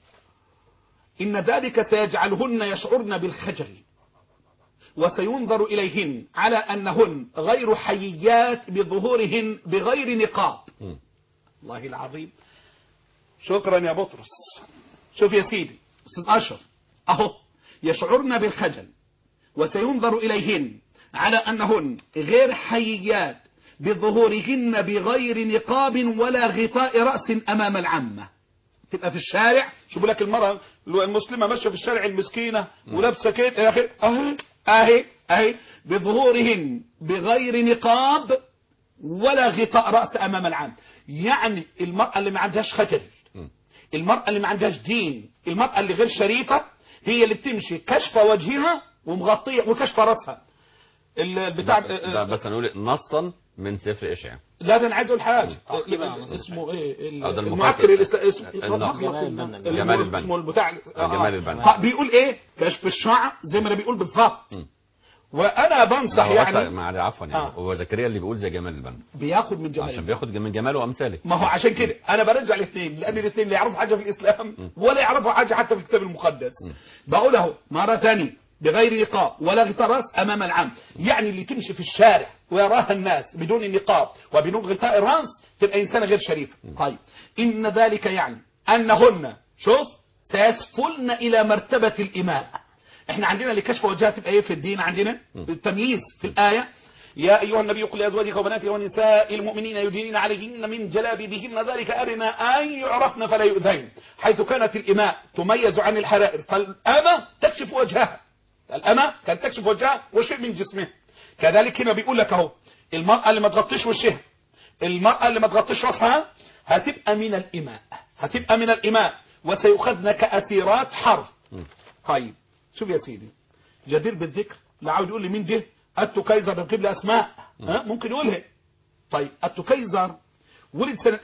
إن ذلك سيجعلهن يشعرن بالخجل وسينظر إليهن على أنهن غير حييات بظهورهن بغير نقاب مم. الله العظيم شكرا يا بطرس شوف يا سيدي أستاذ أشرف أهو يشعرن بالخجل وسينظر إليهن على أنهن غير حييات بظهورهن بغير نقاب ولا غطاء رأس أمام العامة تبقى في الشارع شوفوا لك المرأة المسلمة ماشية في الشارع المسكينة ولابسة كده يا أخي أهي أهي أهي بظهورهن بغير نقاب ولا غطاء رأس أمام العام يعني المرأة اللي ما عندهاش خجل مم. المرأة اللي ما عندهاش دين المرأة اللي غير شريفة هي اللي بتمشي كشف وجهها ومغطية وكشف رأسها ال- البتاع ده بس هنقول نصا من سفر اشعياء لا ده انا عايز اقول حاجه تعقيب على نص اسمه ايه ال- أو ده المحقق. المعكر الاسلامي اسمه النقد. جمال البنا. اسمه- جمال البنا. اسمه البتاع جمال البنا. آه، بيقول ايه كشف الشعر زي ما انا بيقول بالظبط مم. وانا بنصح هو يعني أصلاً- مع عفوا يعني آه. هو زكريا اللي بيقول زي جمال البنا بياخد من جمال عشان البنا. بياخد من جماله وامثاله ما هو عشان كده انا برجع الاثنين لان الاثنين لا يعرفوا حاجه في الاسلام ولا يعرفوا حاجه حتى في الكتاب المقدس بقول اهو مره ثانيه بغير نقاب ولا غطاء راس امام العام يعني اللي تمشي في الشارع ويراها الناس بدون نقاب وبدون غطاء راس تبقى انسانه غير شريفه طيب ان ذلك يعني انهن شوف سيسفلن الى مرتبه الاماء احنا عندنا لكشف وجهها تبقى ايه في الدين عندنا التمييز في الايه يا أيها النبي قل لأزواجك وبناتك ونساء المؤمنين يدينين عليهن من جلابيبهن ذلك أدنى أن يعرفن فلا يؤذين حيث كانت الإماء تميز عن الحرائر فالأمة تكشف وجهها الأمة كانت تكشف وجهها وشيء من جسمها كذلك هنا بيقول لك أهو المرأة اللي ما تغطيش وشها المرأة اللي ما تغطيش رأسها هتبقى من الإماء هتبقى من الإماء وسيؤخذن كأسيرات حرب طيب شوف يا سيدي جدير بالذكر لا عاود يقول لي مين ده أتو كايزر بنجيب لي أسماء ها ممكن يقولها طيب أتو كايزر ولد سنة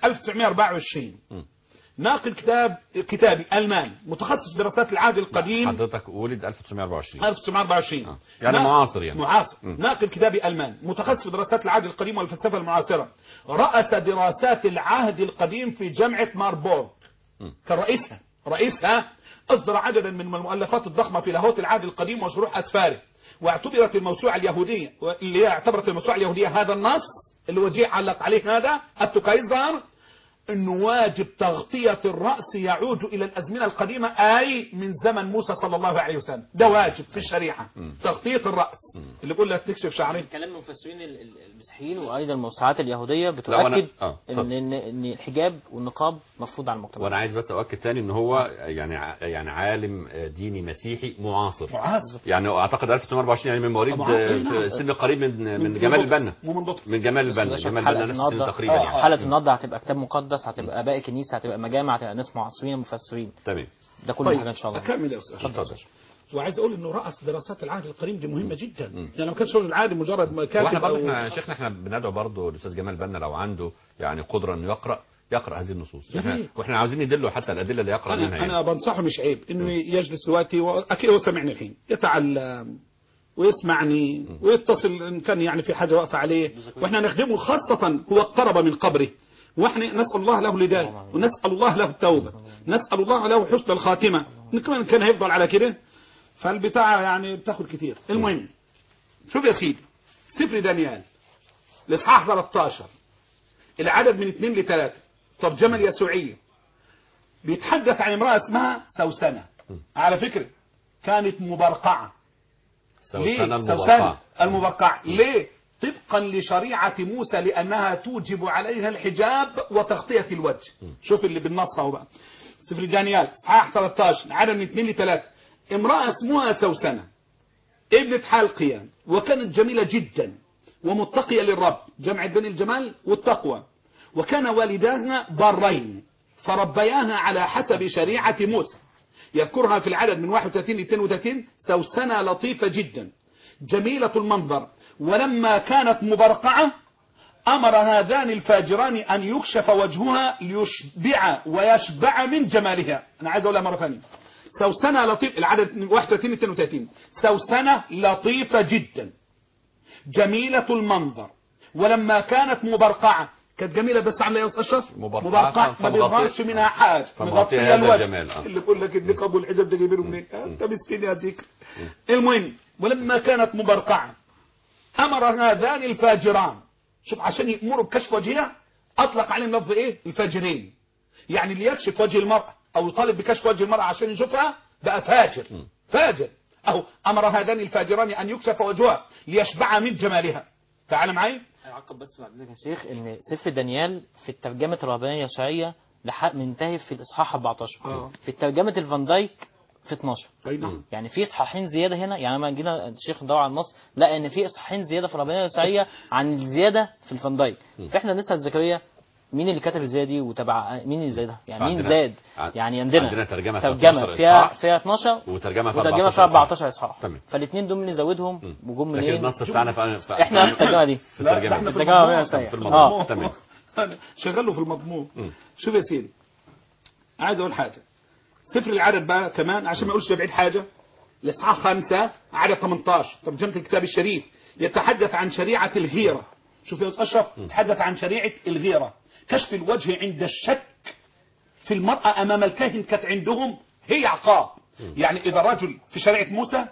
1924 مم. ناقل كتاب كتابي ألماني متخصص في دراسات العهد القديم حضرتك ولد 1924 1924 آه. يعني نا- معاصر يعني. معاصر مم. ناقل كتابي ألماني متخصص في دراسات العهد القديم والفلسفة المعاصرة رأس دراسات العهد القديم في جامعة ماربورغ مم. كان رئيسها رئيسها أصدر عددا من المؤلفات الضخمة في لاهوت العهد القديم وشروح أسفاره واعتبرت الموسوعة اليهودية اللي هي اعتبرت الموسوعة اليهودية هذا النص اللي وجيه علق عليه هذا التكايزر انه واجب تغطية الرأس يعود الى الازمنة القديمة اي من زمن موسى صلى الله عليه وسلم ده واجب في الشريعة تغطية الرأس اللي بيقول لك تكشف شعرين كلام المفسرين ال- ال- المسيحيين وايضا الموسوعات اليهوديه وأنا- بتؤكد آه، ان اتفضل. ان ان الحجاب والنقاب مفروض على المجتمع وانا عايز بس اؤكد تاني ان هو يعني ع- يعني عالم ديني مسيحي معاصر معاصر يعني اعتقد 1924 يعني من مواليد طبعاً. إيه، نعم. آه، سن قريب من من من جمال بطرس. البنا مو من بطرس. من جمال البنا باشا جمال حلقة البنا نفس السن النهارده تقريبا آه، يعني حلقه النهارده هتبقى كتاب مقدس هتبقى اباء كنيسه هتبقى مجامع هتبقى ناس معاصرين مفسرين تمام ده كل طيب حاجه ان شاء الله اكمل يا استاذ اتفضل. وعايز اقول انه راس دراسات العهد القريب دي مهمه جدا يعني ما كانش رجل عادي مجرد ما كاتب واحنا برضه أو- احنا شيخنا احنا بندعو برضه الاستاذ جمال بنا لو عنده يعني قدره انه يقرا يقرا هذه النصوص يا احنا ريت. واحنا عاوزين ندله حتى الادله اللي يقرا منها انا يعني. انا بنصحه مش عيب انه يجلس دلوقتي واكيد هو سمعني الحين يتعلم ويسمعني ويتصل ان كان يعني في حاجه واقفه عليه واحنا نخدمه خاصه هو اقترب من قبره واحنا نسال الله له الهدايه ونسال الله له التوبه نسال الله له حسن الخاتمه إن كمان كان هيفضل على كده فالبتاع يعني بتاخد كتير المهم شوف يا سيدي سفر دانيال الاصحاح 13 العدد من اثنين لثلاثة ترجمة اليسوعية بيتحدث عن امرأة اسمها سوسنة على فكرة كانت مبرقعة ليه؟ سوسنة سوسنة المبرقعة المبرقعة ليه؟ طبقا لشريعة موسى لأنها توجب عليها الحجاب وتغطية الوجه شوف اللي بالنص اهو بقى سفر دانيال اصحاح 13 عدد من 2 ل 3 امرأة اسمها سوسنة ابنة حالقيا وكانت جميلة جدا ومتقية للرب جمع بين الجمال والتقوى وكان والداها بارين فربياها على حسب شريعة موسى يذكرها في العدد من 31 ل 32 سوسنة لطيفة جدا جميلة المنظر ولما كانت مبرقعة أمر هذان الفاجران أن يكشف وجهها ليشبع ويشبع من جمالها أنا عايز أقولها مرة ثانية سوسنة لطيف العدد من 31 ل 32 سوسنة لطيفة جدا جميلة المنظر ولما كانت مبرقعة كانت جميلة بس عاملة ايه يا استاذ اشرف؟ مبرقعة مبرقعة ما فمغطية- بيظهرش منها حاجة فمغطية مغطية هذا الوجه الجمال، آه. اللي بيقول لك النقاب والحجاب ده جايبينه منين؟ آه، انت مسكين يا ذكر المهم ولما كانت مبرقعة امر هذان الفاجران شوف عشان يأمروا بكشف وجهها اطلق عليهم لفظ ايه الفاجرين يعني اللي يكشف وجه المرأة او يطالب بكشف وجه المرأة عشان يشوفها بقى فاجر فاجر اهو امر هذان الفاجران ان يكشف وجهها ليشبع من جمالها تعال معي اعقب بس بعد ذلك يا شيخ ان سفر دانيال في الترجمه الرهبانيه الشرعيه لحق منتهي في الاصحاح 14 آه. في ترجمه الفان دايك في 12 اي نعم يعني في اصحاحين زياده هنا يعني لما جينا الشيخ ندور على النص لقى ان في اصحاحين زياده في الرهبانيه الشرعيه عن الزياده في الفان دايك فاحنا نسال زكريا مين اللي كتب الزياده دي وتبع مين اللي زادها يعني مين عندنا- زاد عن- يعني عندنا عندنا ترجمة في ترجمه 12 فيها إصحاح فيها 12 وترجمة في وترجمه 14 فيها إصحاح. 14 اصحاح تمام. فالاثنين دول مين اللي زودهم وجم لكن منين النص بتاعنا في في- احنا في الترجمه دي في لا، الترجمة احنا دي. في الترجمه المضمون. الرئيسيه في المضمون. اه تمام أنا شغله في المضمون مم. شوف يا سيدي عايز اقول حاجه سفر العدد بقى كمان عشان ما اقولش بعيد حاجه الاصحاح خمسة عدد 18 ترجمه الكتاب الشريف يتحدث عن شريعه الغيره شوف يا استاذ اشرف يتحدث عن شريعه الغيره كشف الوجه عند الشك في المرأة أمام الكاهن كانت عندهم هي عقاب يعني إذا رجل في شريعة موسى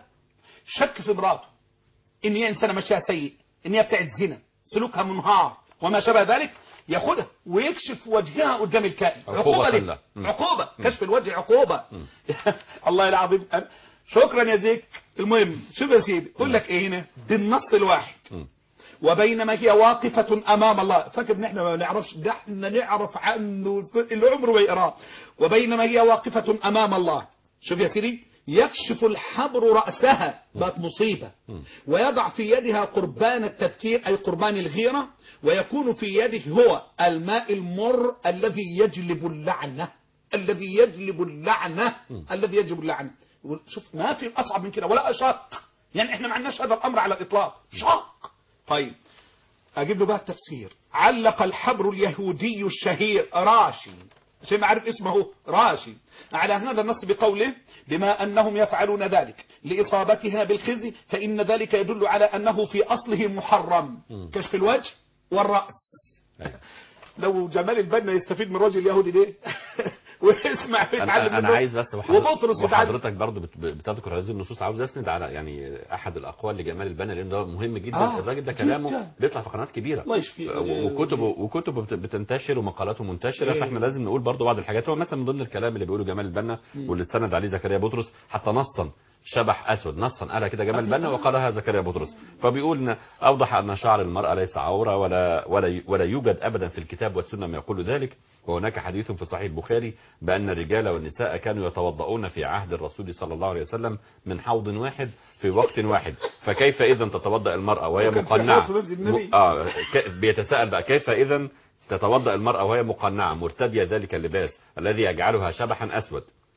شك في امراته إن هي إنسانة مشيها سيء إن هي بتاعت زنا سلوكها منهار وما شابه ذلك ياخدها ويكشف وجهها قدام الكائن عقوبة عقوبة له. ليه مم. عقوبة كشف الوجه عقوبة الله العظيم أنا- شكرا يا زيك المهم شوف يا سيدي يقول لك ايه هنا بالنص الواحد مم. وبينما هي واقفة أمام الله فاكر ان احنا ما نعرفش ده احنا نعرف عنه اللي عمره ما يقراه وبينما هي واقفة أمام الله شوف يا سيدي يكشف الحبر رأسها بقت مصيبة ويضع في يدها قربان التذكير أي قربان الغيرة ويكون في يده هو الماء المر الذي يجلب اللعنة الذي يجلب اللعنة الذي يجلب اللعنة شوف ما في أصعب من كده ولا أشق يعني احنا ما عندناش هذا الأمر على الإطلاق شق طيب اجيب له بقى التفسير علق الحبر اليهودي الشهير راشي عشان ما عارف اسمه راشي على هذا النص بقوله بما انهم يفعلون ذلك لاصابتها بالخزي فان ذلك يدل على انه في اصله محرم كشف الوجه والراس أيوة. لو جمال البنا يستفيد من الراجل اليهودي ده ويسمع ويتعلم انا, أنا منه. عايز بس وحضرتك, وبطرس يتعلم وحضرتك برضو بت- بتذكر هذه النصوص عاوز اسند على يعني احد الاقوال لجمال البنا لان ده مهم جدا آه، الراجل ده جداً. كلامه بيطلع في قنوات كبيره الله يشفيه. و- وكتبه وكتبه بت- بتنتشر ومقالاته منتشره إيه. فاحنا لازم نقول برضو بعض الحاجات هو مثلا من ضمن الكلام اللي بيقوله جمال البنا واللي استند عليه زكريا بطرس حتى نصا شبح اسود نصا قالها كده جمال البنا وقالها زكريا بطرس فبيقول إن اوضح ان شعر المراه ليس عوره ولا ولا ولا يوجد ابدا في الكتاب والسنه ما يقول ذلك وهناك حديث في صحيح البخاري بان الرجال والنساء كانوا يتوضؤون في عهد الرسول صلى الله عليه وسلم من حوض واحد في وقت واحد فكيف اذا تتوضا المراه وهي وكان في مقنعه حوض في مسجد النبي. م- اه ك- بيتساءل بقى كيف اذا تتوضا المراه وهي مقنعه مرتديه ذلك اللباس الذي يجعلها شبحا اسود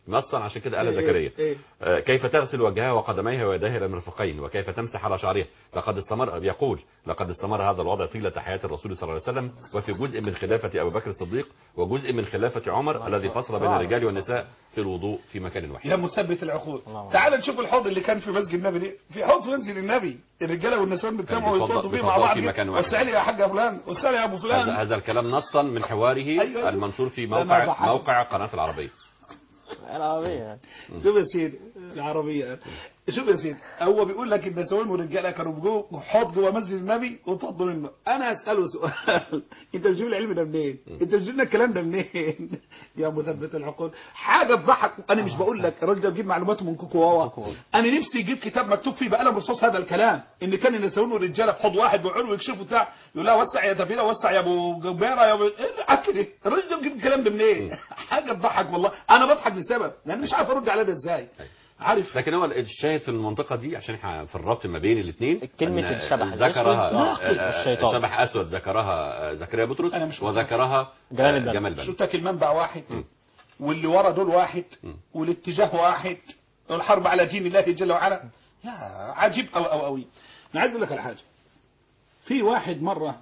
نصا عشان كده قال إيه، زكريا إيه. آه، كيف تغسل وجهها وقدميها ويديها الى المرفقين وكيف تمسح على شعرها لقد استمر يقول لقد استمر هذا الوضع طيله حياه الرسول صلى الله عليه وسلم وفي جزء من خلافه ابي بكر الصديق وجزء من خلافه عمر الذي فصل بين الرجال والنساء في الوضوء في مكان واحد يا مثبت العقول الله تعال نشوف الحوض اللي كان في مسجد النبي دي في حوض في مسجد النبي الرجاله والنسوان بيجتمعوا بيتوضأ- ويتوضوا فيه مع بيتوضأوا بعض في مكان واحد. وسع لي يا حاج يا فلان وسع لي يا ابو هذا, فلان هذا الكلام نصا من حواره أيوة. المنشور في ما موقع ضحك. موقع قناه العربيه العربية يعني شوف يا سيدي العربيه شوف يا سيدي هو بيقول لك النسوان والرجاله كانوا جوه حوض جوه مسجد النبي وتفضلوا منه انا اساله سؤال انت بتجيب العلم ده منين؟ انت بتجيب لنا الكلام ده منين؟ يا مثبت العقول حاجه تضحك انا مش بقول لك الراجل ده بيجيب معلوماته من كوكواوا انا نفسي يجيب كتاب مكتوب فيه بقلم رصاص هذا الكلام ان كان النسوان والرجاله في حوض واحد بيقعدوا يكشفوا بتاع يقول لها وسع يا تبيله وسع يا ابو جبيره يا ابو ايه العك ده؟ الراجل ده بيجيب الكلام ده منين؟ حاجه تضحك والله انا بضحك لسبب لان مش عارف ارد على ده ازاي عارف لكن هو الشاهد في المنطقه دي عشان احنا في الربط ما بين الاثنين كلمة الشبح ذكرها الأسود آه، والشيطان. شبح اسود ذكرها آه، زكريا بطرس أنا مش وذكرها جمال آه، البنا. جمال شو بن تاك المنبع واحد واللي ورا دول واحد والاتجاه واحد والحرب على دين الله جل وعلا يا عجيب أو أو أوي أنا عايز أقول لك على حاجة في واحد مرة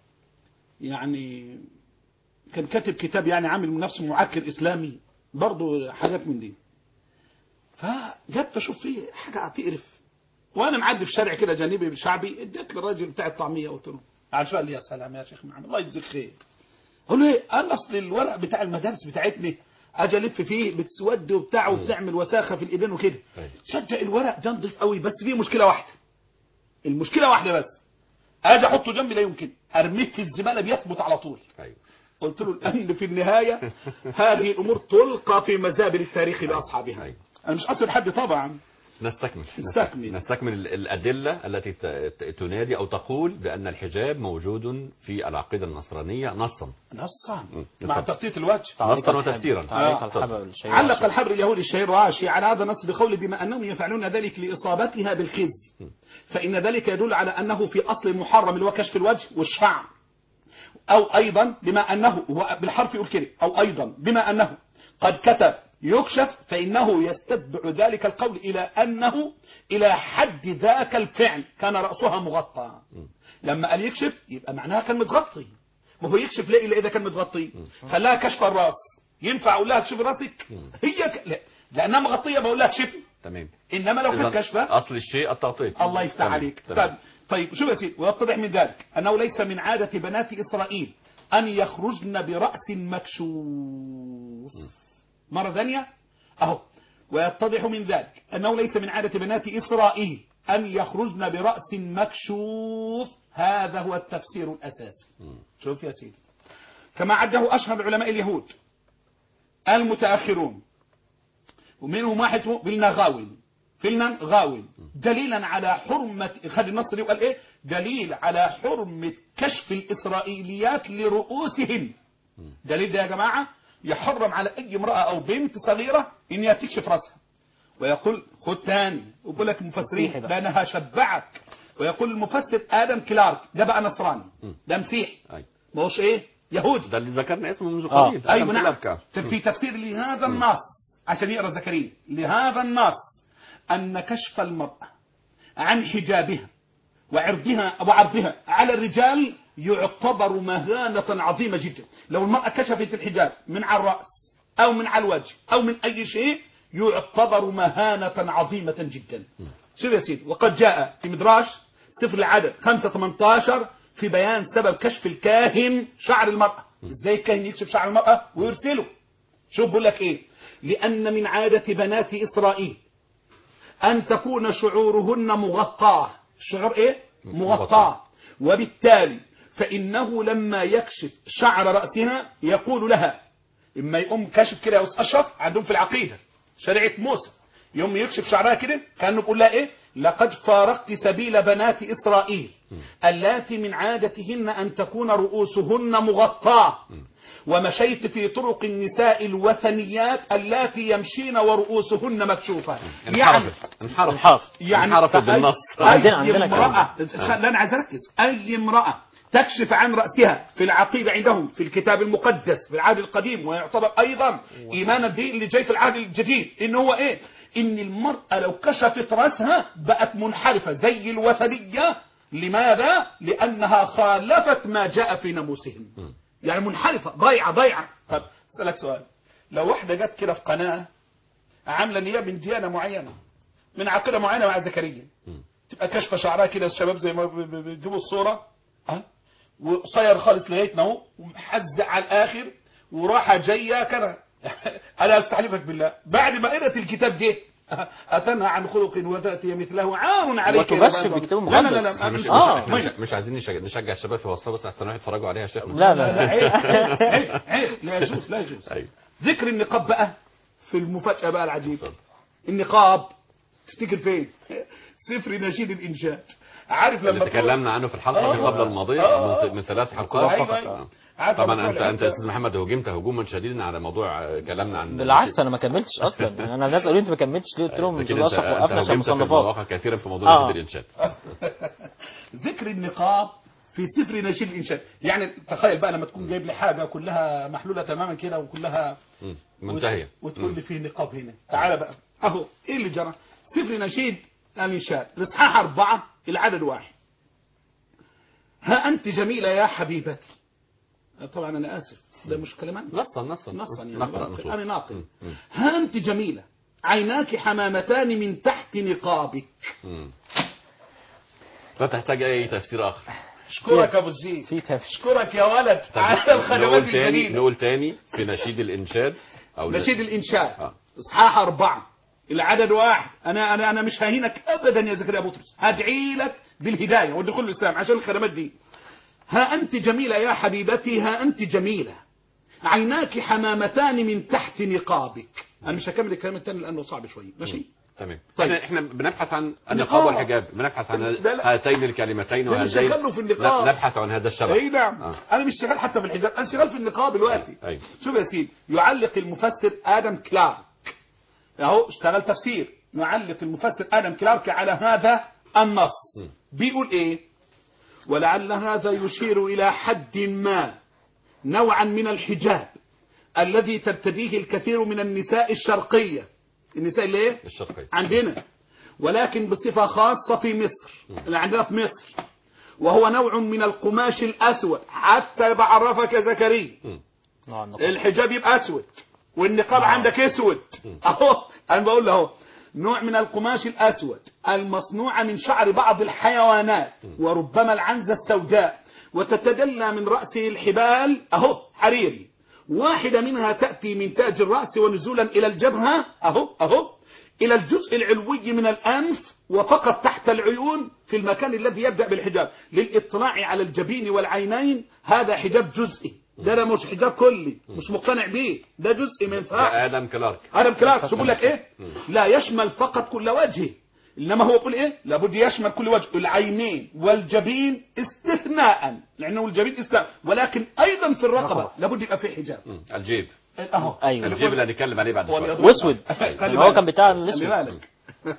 يعني كان كاتب كتاب يعني عامل من نفسه معكر إسلامي برضه حاجات من دي فجبت أشوف فيه حاجة تقرف وأنا معدي في شارع كده جانبي شعبي اديت للراجل بتاع الطعمية قلت له على قال لي يا سلام يا شيخ محمد الله يجزيك خير قال له ايه قال اصل الورق بتاع المدارس بتاعتنا اجي الف فيه بتسود وبتاع وبتعمل وساخه في الايدين وكده أيوة. صدق الورق ده نضيف قوي بس فيه مشكله واحده المشكله واحده بس اجي احطه جنبي لا يمكن ارميه في الزباله بيثبت على طول ايوه قلت له لان في النهايه هذه الامور تلقى في مزابل التاريخ لاصحابها أيوة. انا مش قصد حد طبعا نستكمل نستكمل. نستكمل ال- الأدلة التي ت- ت- تنادي أو تقول بأن الحجاب موجود في العقيدة النصرانية نصا نصا مم. مع نصا. تخطيط الوجه نصا وتفسيرا تعليق آه. الحبل الشيء علق الحبر اليهودي الشهير راشي على هذا النص بقوله بما أنهم يفعلون ذلك لإصابتها بالخزي فإن ذلك يدل على أنه في أصل محرم اللي هو كشف الوجه والشعر أو أيضا بما أنه هو بالحرف يقول كده أو أيضا بما أنه قد كتب يكشف فإنه يستتبع ذلك القول إلى أنه إلى حد ذاك الفعل كان رأسها مغطى لما قال يكشف يبقى معناها كان متغطي ما هو يكشف ليه إلا إذا كان متغطي خلاها كشف الرأس ينفع أقول لها كشف راسك هي ك... لا لأنها مغطية بقول لها كشفي تمام إنما لو كانت إذن كشفة أصل الشيء التغطية الله يفتح تمام. عليك تمام. طيب طيب شوف يا سيدي ويتضح من ذلك أنه ليس من عادة بنات إسرائيل أن يخرجن برأس مكشوف مرة ثانية أهو ويتضح من ذلك أنه ليس من عادة بنات إسرائيل أن يخرجن برأس مكشوف هذا هو التفسير الأساسي شوف يا سيدي كما عده أشهر علماء اليهود المتأخرون ومنهم واحد اسمه فيلنا غاوين فيلنا غاوين دليلا على حرمة خد النص دي وقال ايه دليل على حرمة كشف الإسرائيليات لرؤوسهن دليل ده يا جماعة يحرم على أي امرأة أو بنت صغيرة إنها تكشف رأسها ويقول خد تاني ويقول لك المفسرين مسيحي بقى. لأنها شبعك ويقول المفسر آدم كلارك ده بقى نصراني ده مسيحي أيوة. ما هوش إيه يهودي ده اللي ذكرنا اسمه منذ آه. قليل ايوه أدم نعم كلارك. في تفسير لهذا النص عشان يقرا زكريا لهذا النص ان كشف المراه عن حجابها وعرضها وعرضها على الرجال يعتبر مهانة عظيمة جدا لو المرأة كشفت الحجاب من على الرأس أو من على الوجه أو من أي شيء يعتبر مهانة عظيمة جدا شوف يا سيدي وقد جاء في مدراش سفر العدد 5 18 في بيان سبب كشف الكاهن شعر المرأة ازاي الكاهن يكشف شعر المرأة ويرسله شوف بقول لك ايه لأن من عادة بنات إسرائيل أن تكون شعورهن مغطاة الشعور إيه؟ مغطاة وبالتالي فإنه لما يكشف شعر رأسها يقول لها إما يقوم كشف كده يا أستاذ أشرف عندهم في العقيدة شريعة موسى يوم يكشف شعرها كده كأنه بيقول لها إيه لقد فارقت سبيل بنات إسرائيل اللاتي من عادتهن أن تكون رؤوسهن مغطاة ومشيت في طرق النساء الوثنيات اللاتي يمشين ورؤوسهن مكشوفة يعني انحرفت انحرفت انحرف يعني انحرفت فأي- بالنص عندنا- أي عندنا امرأة لا أنا عايز أركز أي امرأة تكشف عن رأسها في العقيدة عندهم في الكتاب المقدس في العهد القديم ويعتبر أيضا إيمانا به اللي جاي في العهد الجديد إن هو إيه إن المرأة لو كشفت رأسها بقت منحرفة زي الوثنية لماذا؟ لأنها خالفت ما جاء في ناموسهم يعني منحرفة ضيعة ضيعة طب أسألك سؤال لو واحدة جت كده في قناة عاملة نية من ديانة معينة من عقيدة معينة مع زكريا تبقى كشفة شعرها كده الشباب زي ما ب- ب- بيجيبوا الصورة ها وقصير خالص لغايتنا اهو ومحزق على الاخر وراحه جايه كده انا استحلفك بالله بعد ما قرأت الكتاب ده اتنهى عن خلق وتاتي مثله عار عليك يا وتبشر رب. بكتاب لا لا لا, المقدس. لا مش, مش, آه. مش, مش, مش عايزين نشجع, نشجع الشباب في وصفه بس احسن واحد يتفرجوا عليها يا شيخ لا لا لا عيب عيب عيب, عيب لا يجوز لا يجوز أيوة. ذكر النقاب بقى في المفاجأة بقى العجيبة النقاب تفتكر فين سفر نشيد الإنشاد عارف لما اللي تكلمنا عنه في الحلقه آه. اللي قبل الماضيه آه. من, من ثلاث حلقات أيوة، فقط أيوة. آه. عارف طبعا لما انت طلع انت يا استاذ محمد هجمت هجوما شديدا على موضوع آه، كلامنا عن بالعكس انا ما كملتش اصلا يعني انا الناس قالوا لي انت ما كملتش ليه قلت لهم لكن الاستاذ انت اشرف انت وقفنا عشان هجمت في مصنفات المواقع كثيرا في موضوع آه. نشيد الانشاد ذكر النقاب في سفر نشيد الإنشاد يعني تخيل بقى لما تكون جايب لي حاجة كلها محلولة تماما كده وكلها مم. منتهيه وتقول مم. لي فيه نقاب هنا تعال بقى اهو ايه اللي جرى سفر نشيد الانشاد الاصحاح اربعه العدد واحد ها انت جميله يا حبيبتي طبعا انا اسف ده مش كلام أنا. نصا نصا نصا يعني نقرا ناقل. نصوص انا ناقل مم. مم. ها انت جميله عيناك حمامتان من تحت نقابك مم. لا تحتاج اي تفسير اخر اشكرك يا ابو الزيد في تفش اشكرك يا ولد طب على الخدمات نقول تاني الجديده نقول تاني في نشيد الانشاد او نشيد الانشاد آه. اصحاح اربعه العدد واحد انا انا انا مش ههينك ابدا يا زكريا بطرس هدعي لك بالهدايه والدخول الاسلام عشان الخدمات دي ها انت جميله يا حبيبتي ها انت جميله عيناك حمامتان من تحت نقابك انا مش هكمل الكلام الثاني لانه صعب شويه ماشي تمام طيب. احنا احنا بنبحث عن النقاب. النقاب والحجاب بنبحث عن لا، لا. هاتين الكلمتين ده مش وهذين شغله في النقاب. لا، نبحث عن هذا الشبه اي نعم آه. انا مش شغال حتى في الحجاب انا شغال في النقاب دلوقتي أيوة. شوف يا سيدي يعلق المفسر ادم كلارك اهو اشتغل تفسير يعلق المفسر ادم كلارك على هذا النص بيقول ايه ولعل هذا يشير الى حد ما نوعا من الحجاب الذي ترتديه الكثير من النساء الشرقيه النساء اللي ايه الشرقية عندنا ولكن بصفة خاصة في مصر اللي عندنا في مصر وهو نوع من القماش الأسود حتى بعرفك يا زكريا نوع النقاب. الحجاب يبقى أسود والنقاب عندك أسود أهو أنا بقول له أهو نوع من القماش الأسود المصنوع من شعر بعض الحيوانات وربما العنزة السوداء وتتدلى من رأسه الحبال أهو حريري واحدة منها تأتي من تاج الرأس ونزولا إلى الجبهة أهو أهو إلى الجزء العلوي من الأنف وفقط تحت العيون في المكان الذي يبدأ بالحجاب للإطلاع على الجبين والعينين هذا حجاب جزئي ده لا مش حجاب كلي مش مقتنع بيه ده جزئي ما ينفعش ده ادم كلارك ادم كلارك شو بقول لك ايه لا يشمل فقط كل وجهه انما هو بيقول ايه لابد يشمل كل وجه العينين والجبين استثناء لانه الجبين استثناء ولكن ايضا في الرقبه لابد يبقى في حجاب مم. الجيب اهو ايوه الجيب اللي هنتكلم عليه بعد شويه واسود خلي يعني هو بالك. كان بتاع خلي الاسود بالك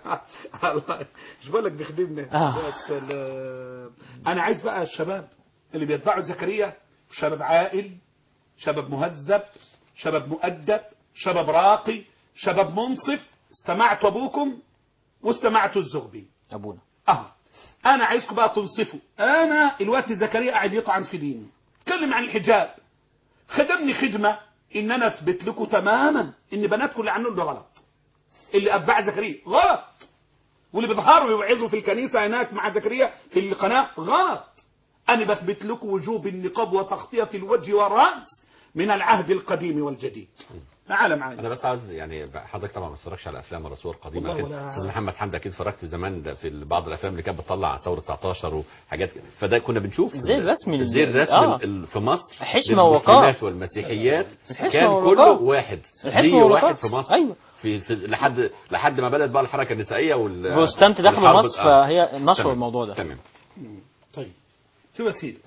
الله مش بقول لك بيخدمنا آه. يا سلام. انا عايز بقى الشباب اللي بيتبعوا زكريا شباب عاقل شباب مهذب شباب مؤدب شباب راقي شباب منصف استمعت ابوكم واستمعت الزغبي ابونا اه انا عايزكم بقى تنصفوا انا الوقت زكريا قاعد يطعن في ديني اتكلم عن الحجاب خدمني خدمه ان انا اثبت لكم تماما ان بناتكم اللي عاملين ده غلط اللي اتباع زكريا غلط واللي بيظهروا يوعظوا في الكنيسه هناك مع زكريا في القناه غلط انا بثبت لكم وجوب النقاب وتغطيه الوجه والراس من العهد القديم والجديد تعال معايا انا بس عاوز يعني حضرتك طبعا ما اتفرجش على افلام ولا صور قديمه والله كده ولا- استاذ محمد حمدي اكيد اتفرجت زمان ده في بعض الافلام اللي كانت بتطلع عن ثوره 19 وحاجات كده فده كنا بنشوف الزي الرسمي لل- الزي الرسمي آه. ال- في مصر حشمة ووقار. للمسلمات والمسيحيات الحشمة كان والوقار. كله واحد الحشمة زي والوقار. واحد في مصر أيوة. في, في لحد لحد ما بدات بقى الحركه النسائيه وال بروستانت دخلوا والحرب- مصر آه. فهي نشروا تمام. الموضوع ده تمام طيب شوف يا سيدي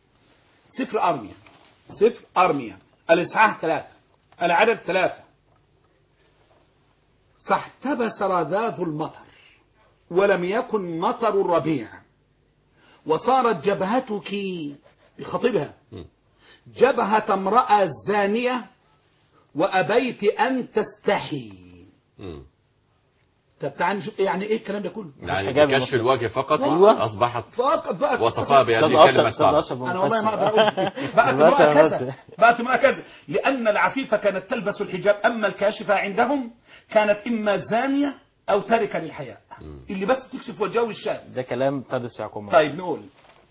سفر أرميا سفر أرميا الإصحاح ثلاثة العدد ثلاثة فاحتبس رذاذ المطر ولم يكن مطر الربيع وصارت جبهتك يخاطبها مم. جبهة امرأة زانية وأبيت أن تستحي مم. طب تعال نشوف يعني إيه الكلام ده كله يعني حجاب بكشف المسلم. الوجه فقط أيوة. أصبحت فقط بقى وصفها بهذه استاذ الكلمة اشرف استاذ الصعبة اشرف انا والله ما اقدر مفسر. اقول بقت مثلا- امراه كذا مثلا. بقت امراه كذا لان العفيفه كانت تلبس الحجاب اما الكاشفه عندهم كانت اما زانيه او تاركه للحياء اللي بس تكشف وجهه والشاب ده كلام تدرس يعقوب طيب نقول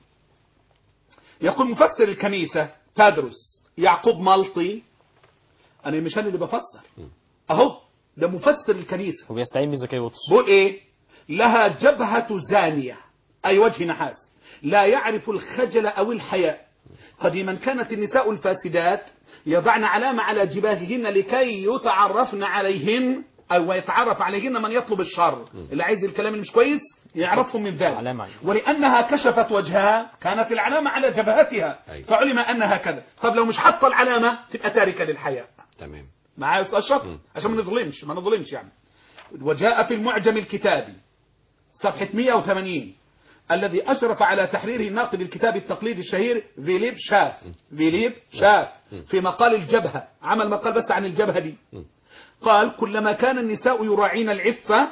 يقول مفسر الكنيسة تدرس يعقوب مالطي أنا مش أنا اللي بفسر أهو ده مفسر الكنيسة وبيستعين بزكي بطرس بقول إيه لها جبهة زانية أي وجه نحاس لا يعرف الخجل أو الحياء قديما كانت النساء الفاسدات يضعن علامة على جباههن لكي يتعرفن عليهن أو يتعرف عليهن من يطلب الشر اللي عايز الكلام اللي مش كويس يعرفهم من ذلك علامة عليه. ولأنها كشفت وجهها كانت العلامة على جبهتها أيوة. فعلم أنها كذا طب لو مش حاطة العلامة تبقى تاركة للحياء تمام معايا يا استاذ اشرف عشان ما نظلمش ما نظلمش يعني وجاء في المعجم الكتابي صفحة 180 الذي أشرف على تحريره الناقد الكتابي التقليدي الشهير فيليب شاف فيليب شاف في مقال الجبهة عمل مقال بس عن الجبهة دي قال كلما كان النساء يراعين العفة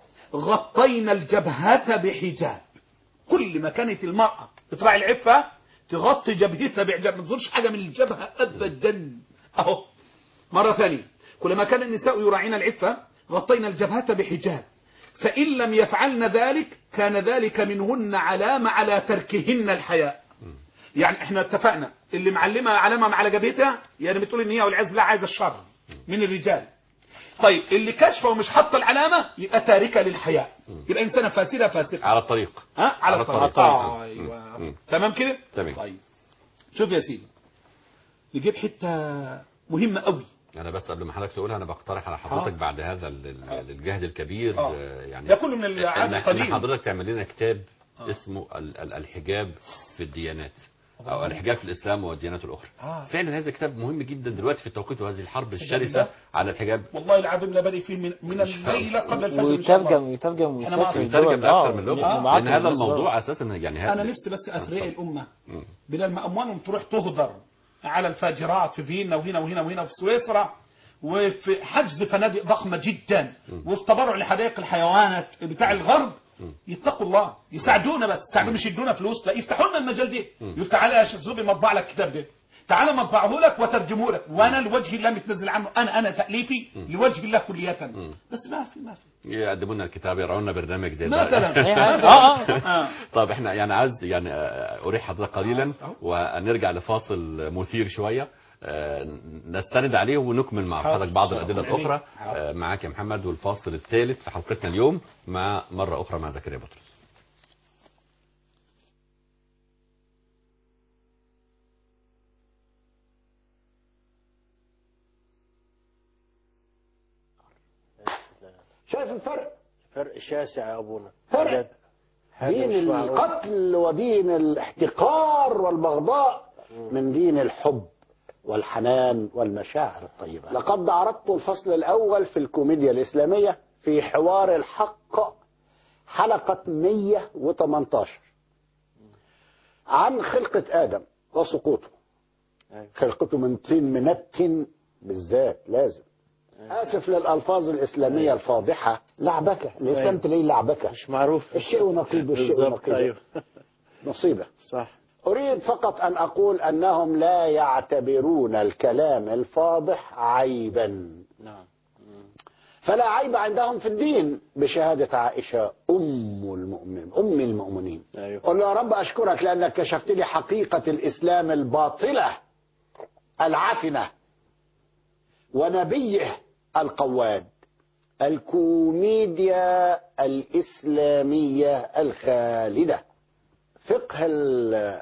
غطينا الجبهة بحجاب كل ما كانت المرأة بتراعي العفة تغطي جبهتها بحجاب ما تظهرش حاجة من الجبهة أبدا أهو مرة ثانية كلما كان النساء يراعين العفة غطينا الجبهة بحجاب فإن لم يفعلن ذلك كان ذلك منهن علامة على تركهن الحياء يعني احنا اتفقنا اللي معلمة علامة على جبهتها يعني بتقول ان هي والعياذ بالله عايزة الشر من الرجال طيب اللي كشفه ومش حاطه العلامة يبقى تاركة للحياء يبقى إنسانة فاسدة فاسدة على الطريق ها على على الطريق الطريق. آه، مم. ايوه مم. تمام كده تمام. طيب شوف يا سيدي نجيب حتة مهمة قوي انا بس قبل ما حضرتك تقولها انا بقترح على حضرتك آه. بعد هذا ال- ال- الجهد الكبير آه. آه، يعني ده كله من العهد إن- القديم. ان حضرتك تعمل لنا كتاب اسمه ال- ال- الحجاب في الديانات او الحجاب في الاسلام والديانات الاخرى آه. فعلا هذا الكتاب مهم جدا دلوقتي في التوقيت وهذه الحرب سيدنا الشرسه بالله. على الحجاب والله العظيم لا بادئ فيه من, من الليلة قبل الفجر إن شاء الله. ويترجم يترجم أنا ما ويسافر أعرف. يترجم الدول. لاكثر آه، من لغه معاك لان هذا الناس الموضوع اساسا يعني هذا أنا نفسي بس أتريق الأمة بدل ما أموالهم تروح تهدر على الفاجرات في فيينا وهنا وهنا وهنا وفي سويسرا وفي حجز فنادق ضخمة جدا وفي تبرع لحدائق الحيوانات بتاع الغرب يتقوا الله يساعدونا بس يساعدونا مش يدونا فلوس لا يفتحوا لنا المجال ده يقول تعالى يا شيخ زوبي مطبع لك الكتاب ده تعالى مطبعه لك وترجمه لك وانا لوجه الله متنزل عنه انا انا تاليفي لوجه الله كلية بس ما في ما في يقدموا لنا الكتاب يرعوا لنا برنامج زي مثلا أي حاجة. اه اه آه. طب احنا يعني عايز يعني آه، اريح حضرتك قليلا ونرجع لفاصل مثير شويه آه، نستند عليه ونكمل مع حاضر. حضرتك بعض الادله حاضر. الاخرى حاضر. آه، معاك يا محمد والفاصل الثالث في حلقتنا اليوم مع مره اخرى مع زكريا بطرس شايف الفرق فرق شاسع يا ابونا فرق. بجد. حاجة دين مش معقولة. القتل ودين الاحتقار والبغضاء من دين الحب والحنان والمشاعر الطيبة لقد عرضت الفصل الأول في الكوميديا الإسلامية في حوار الحق حلقة 118 عن خلقة آدم وسقوطه أيوة. خلقته من طين من التين بالذات لازم آسف للألفاظ الإسلامية الفاضحة لعبكة الإسلام أيوة. تلاقيه لعبكة مش معروف الشيء نقيض والشيء بالظبط نقيض ايوه مصيبة صح أريد فقط أن أقول أنهم لا يعتبرون الكلام الفاضح عيبا نعم فلا عيب عندهم في الدين بشهادة عائشة أم المؤمن أم المؤمنين ايوه قل له يا رب أشكرك لأنك كشفت لي حقيقة الإسلام الباطلة العفنة ونبيه القواد الكوميديا الإسلامية الخالدة فقه ال-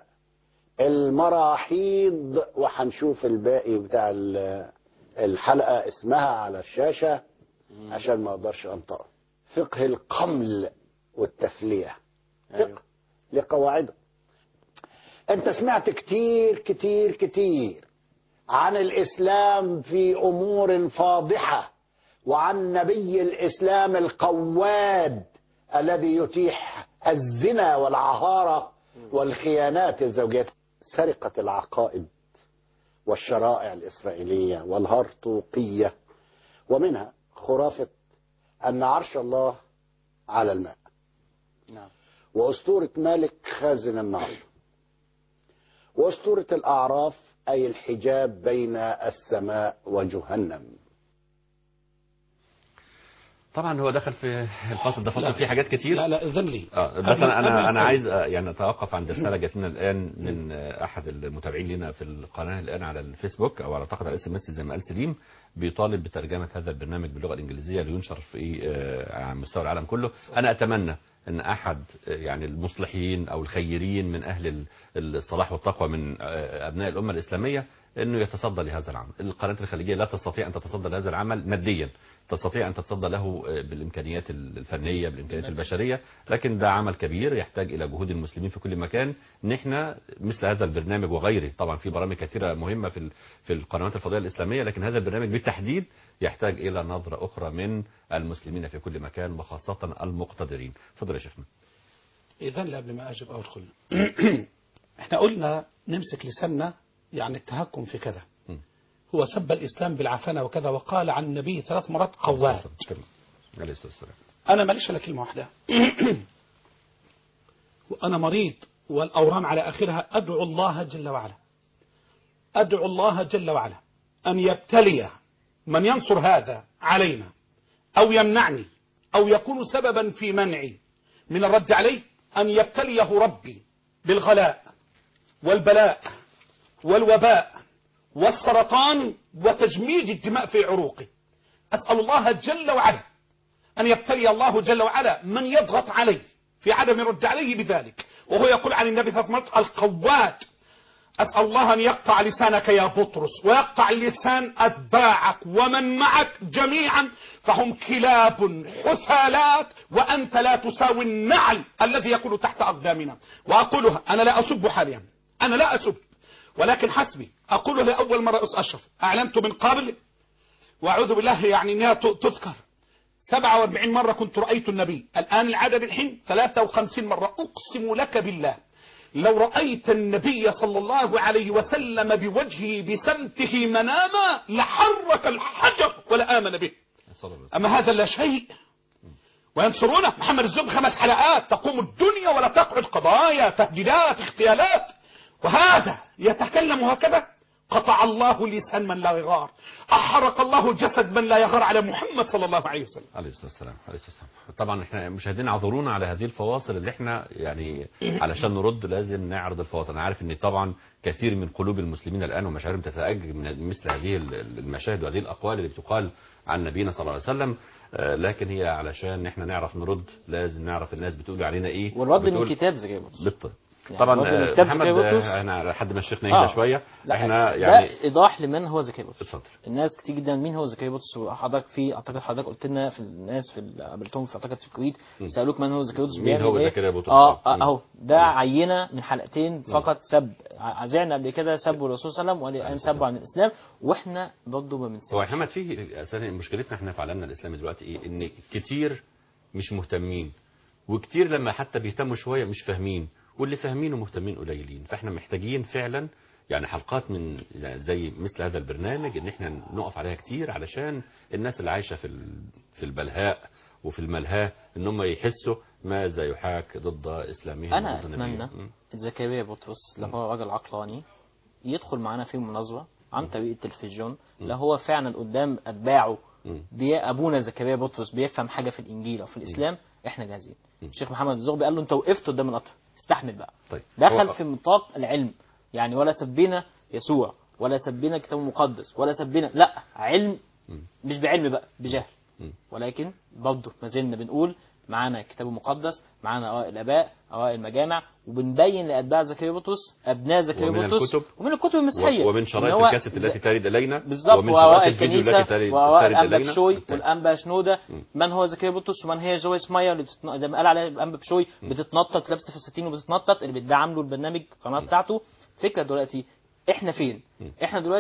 المراحيض وهنشوف الباقي بتاع ال- الحلقة اسمها على الشاشة عشان ما اقدرش انطقه فقه القمل والتفلية فقه لقواعده انت سمعت كتير كتير كتير عن الاسلام في امور فاضحة وعن نبي الاسلام القواد الذي يتيح الزنا والعهارة والخيانات الزوجية سرقة العقائد والشرائع الإسرائيلية والهرطوقية ومنها خرافة أن عرش الله على الماء نعم وأسطورة مالك خازن النار وأسطورة الأعراف أي الحجاب بين السماء وجهنم طبعا هو دخل في الفصل ده لا. فصل فيه حاجات كتير لا لا اذن لي اه بس قبل- انا قبل انا انا أسأل. عايز آه، يعني اتوقف عند رساله جات لنا الان من آه، احد المتابعين لنا في القناه الان على الفيسبوك او على اعتقد على اس ام اس زي ما قال سليم بيطالب بترجمه هذا البرنامج باللغه الانجليزيه لينشر في آه، على مستوى العالم كله انا اتمنى ان احد آه، يعني المصلحين او الخيرين من اهل ال- الصلاح والتقوى من آه، ابناء الامه الاسلاميه انه يتصدى لهذا العمل القناه الخليجيه لا تستطيع ان تتصدى لهذا العمل ماديا تستطيع ان تتصدى له آه، بالامكانيات الفنيه بالامكانيات البشريه لكن ده عمل كبير يحتاج الى جهود المسلمين في كل مكان ان احنا مثل هذا البرنامج وغيره طبعا في برامج كثيره مهمه في ال- في القنوات الفضائيه الاسلاميه لكن هذا البرنامج بالتحديد يحتاج الى نظره اخرى من المسلمين في كل مكان وخاصه المقتدرين اتفضل يا شيخنا إذن قبل ما أجب أو أدخل إحنا قلنا نمسك لساننا يعني التهكم في كذا م. هو سب الإسلام بالعفانة وكذا وقال عن النبي ثلاث مرات قوات عليه الصلاه والسلام أنا ماليش إلا كلمة واحدة وأنا مريض والأورام على آخرها أدعو الله جل وعلا أدعو الله جل وعلا أن يبتلي من ينصر هذا علينا أو يمنعني أو يكون سببا في منعي من الرد عليه أن يبتليه ربي بالغلاء والبلاء والوباء والسرطان وتجميد الدماء في عروقه أسأل الله جل وعلا أن يبتلي الله جل وعلا من يضغط عليه في عدم الرد عليه بذلك وهو يقول عن النبي صلى الله عليه وسلم القوات أسأل الله أن يقطع لسانك يا بطرس ويقطع لسان أتباعك ومن معك جميعا فهم كلاب حثالات وأنت لا تساوي النعل الذي يكون تحت أقدامنا وأقولها أنا لا أسب حاليا أنا لا أسب ولكن حسبي أقول لأول مرة أس أشرف أعلنت من قبل وأعوذ بالله يعني أنها ت- تذكر 47 مرة كنت رأيت النبي الآن العدد الحين 53 مرة أقسم لك بالله لو رأيت النبي صلى الله عليه وسلم بوجهه بسمته مناما لحرك الحجر ولا آمن به صلى الله عليه أما هذا لا شيء وينصرونه محمد الزب خمس حلقات تقوم الدنيا ولا تقعد قضايا تهديدات اغتيالات وهذا يتكلم هكذا قطع الله لسان من لا يغار أحرق الله جسد من لا يغار على محمد صلى الله عليه وسلم عليه الصلاه والسلام عليه الصلاه والسلام طبعا احنا مشاهدينا اعذرونا على هذه الفواصل اللي احنا يعني علشان نرد لازم نعرض الفواصل انا عارف ان طبعا كثير من قلوب المسلمين الان ومشاعرهم تتاجج من مثل هذه المشاهد وهذه الاقوال اللي بتقال عن نبينا صلى الله عليه وسلم آه، لكن هي علشان احنا نعرف نرد لازم نعرف الناس بتقول علينا ايه والرد من وبتقول- كتاب زي بطرس بالطبع يعني طبعا الرد من آه، كتاب محمد زكي بطرس آه، انا لحد ما الشيخ آه. نهدى شويه لا، احنا يعني ده ايضاح لمن هو زكي بطرس اتفضل الناس كتير جدا مين هو زكي بطرس وحضرتك في اعتقد حضرتك قلت لنا في الناس في ال- قابلتهم في اعتقد في الكويت م. سالوك من هو زكي بطرس مين بيعمل هو إيه؟ زكريا بطرس؟ اه م. آه، اهو ده عينه من حلقتين فقط سب عزعنا قبل كده سبوا الرسول صلى الله عليه وسلم والان سبوا عن الاسلام واحنا برضه ما هو بنسبش محمد فيه اساسا مشكلتنا احنا في عالمنا الاسلامي دلوقتي ايه ان كتير مش مهتمين وكتير لما حتى بيهتموا شويه مش فاهمين واللي فاهمين ومهتمين قليلين فاحنا محتاجين فعلا يعني حلقات من زي مثل هذا البرنامج ان احنا نقف عليها كتير علشان الناس اللي عايشه في ال- في البلهاء وفي الملهاة ان هم يحسوا ماذا يحاك ضد اسلامهم انا وضد اتمنى نبيهم. م. زكريا بطرس لو هو راجل عقلاني يدخل معانا في مناظره عن طريق التلفزيون لو هو فعلا قدام اتباعه م. بي ابونا زكريا بطرس بيفهم حاجه في الانجيل او في الاسلام احنا جاهزين الشيخ محمد الزغبي قال له انت وقفت قدام القطر استحمل بقى طيب دخل هو- في نطاق العلم يعني ولا سبينا يسوع ولا سبينا الكتاب المقدس ولا سبينا لا علم مش بعلم بقى بجهل مم. ولكن برضه ما زلنا بنقول معانا الكتاب المقدس معانا اوائل الاباء اوائل المجامع وبنبين لاتباع زكريا بطرس ابناء زكريا ومن بطرس الكتب ومن الكتب المسيحيه و- ومن إن شرائط هو الكاسيت التي ترد الينا بالظبط ومن واوائل شرائط الفيديو الكنيسه التي ترد واوائل ترد الانبا الينا بشوي بالتالي. والانبا شنوده من هو زكريا بطرس ومن هي جويس ماير اللي بتتن... زي ما قال عليها الانبا بشوي بتتنطط لابسه فساتين وبتتنطط اللي بتدعم له البرنامج القناه بتاعته فكره دلوقتي احنا فين؟ احنا دلوقتي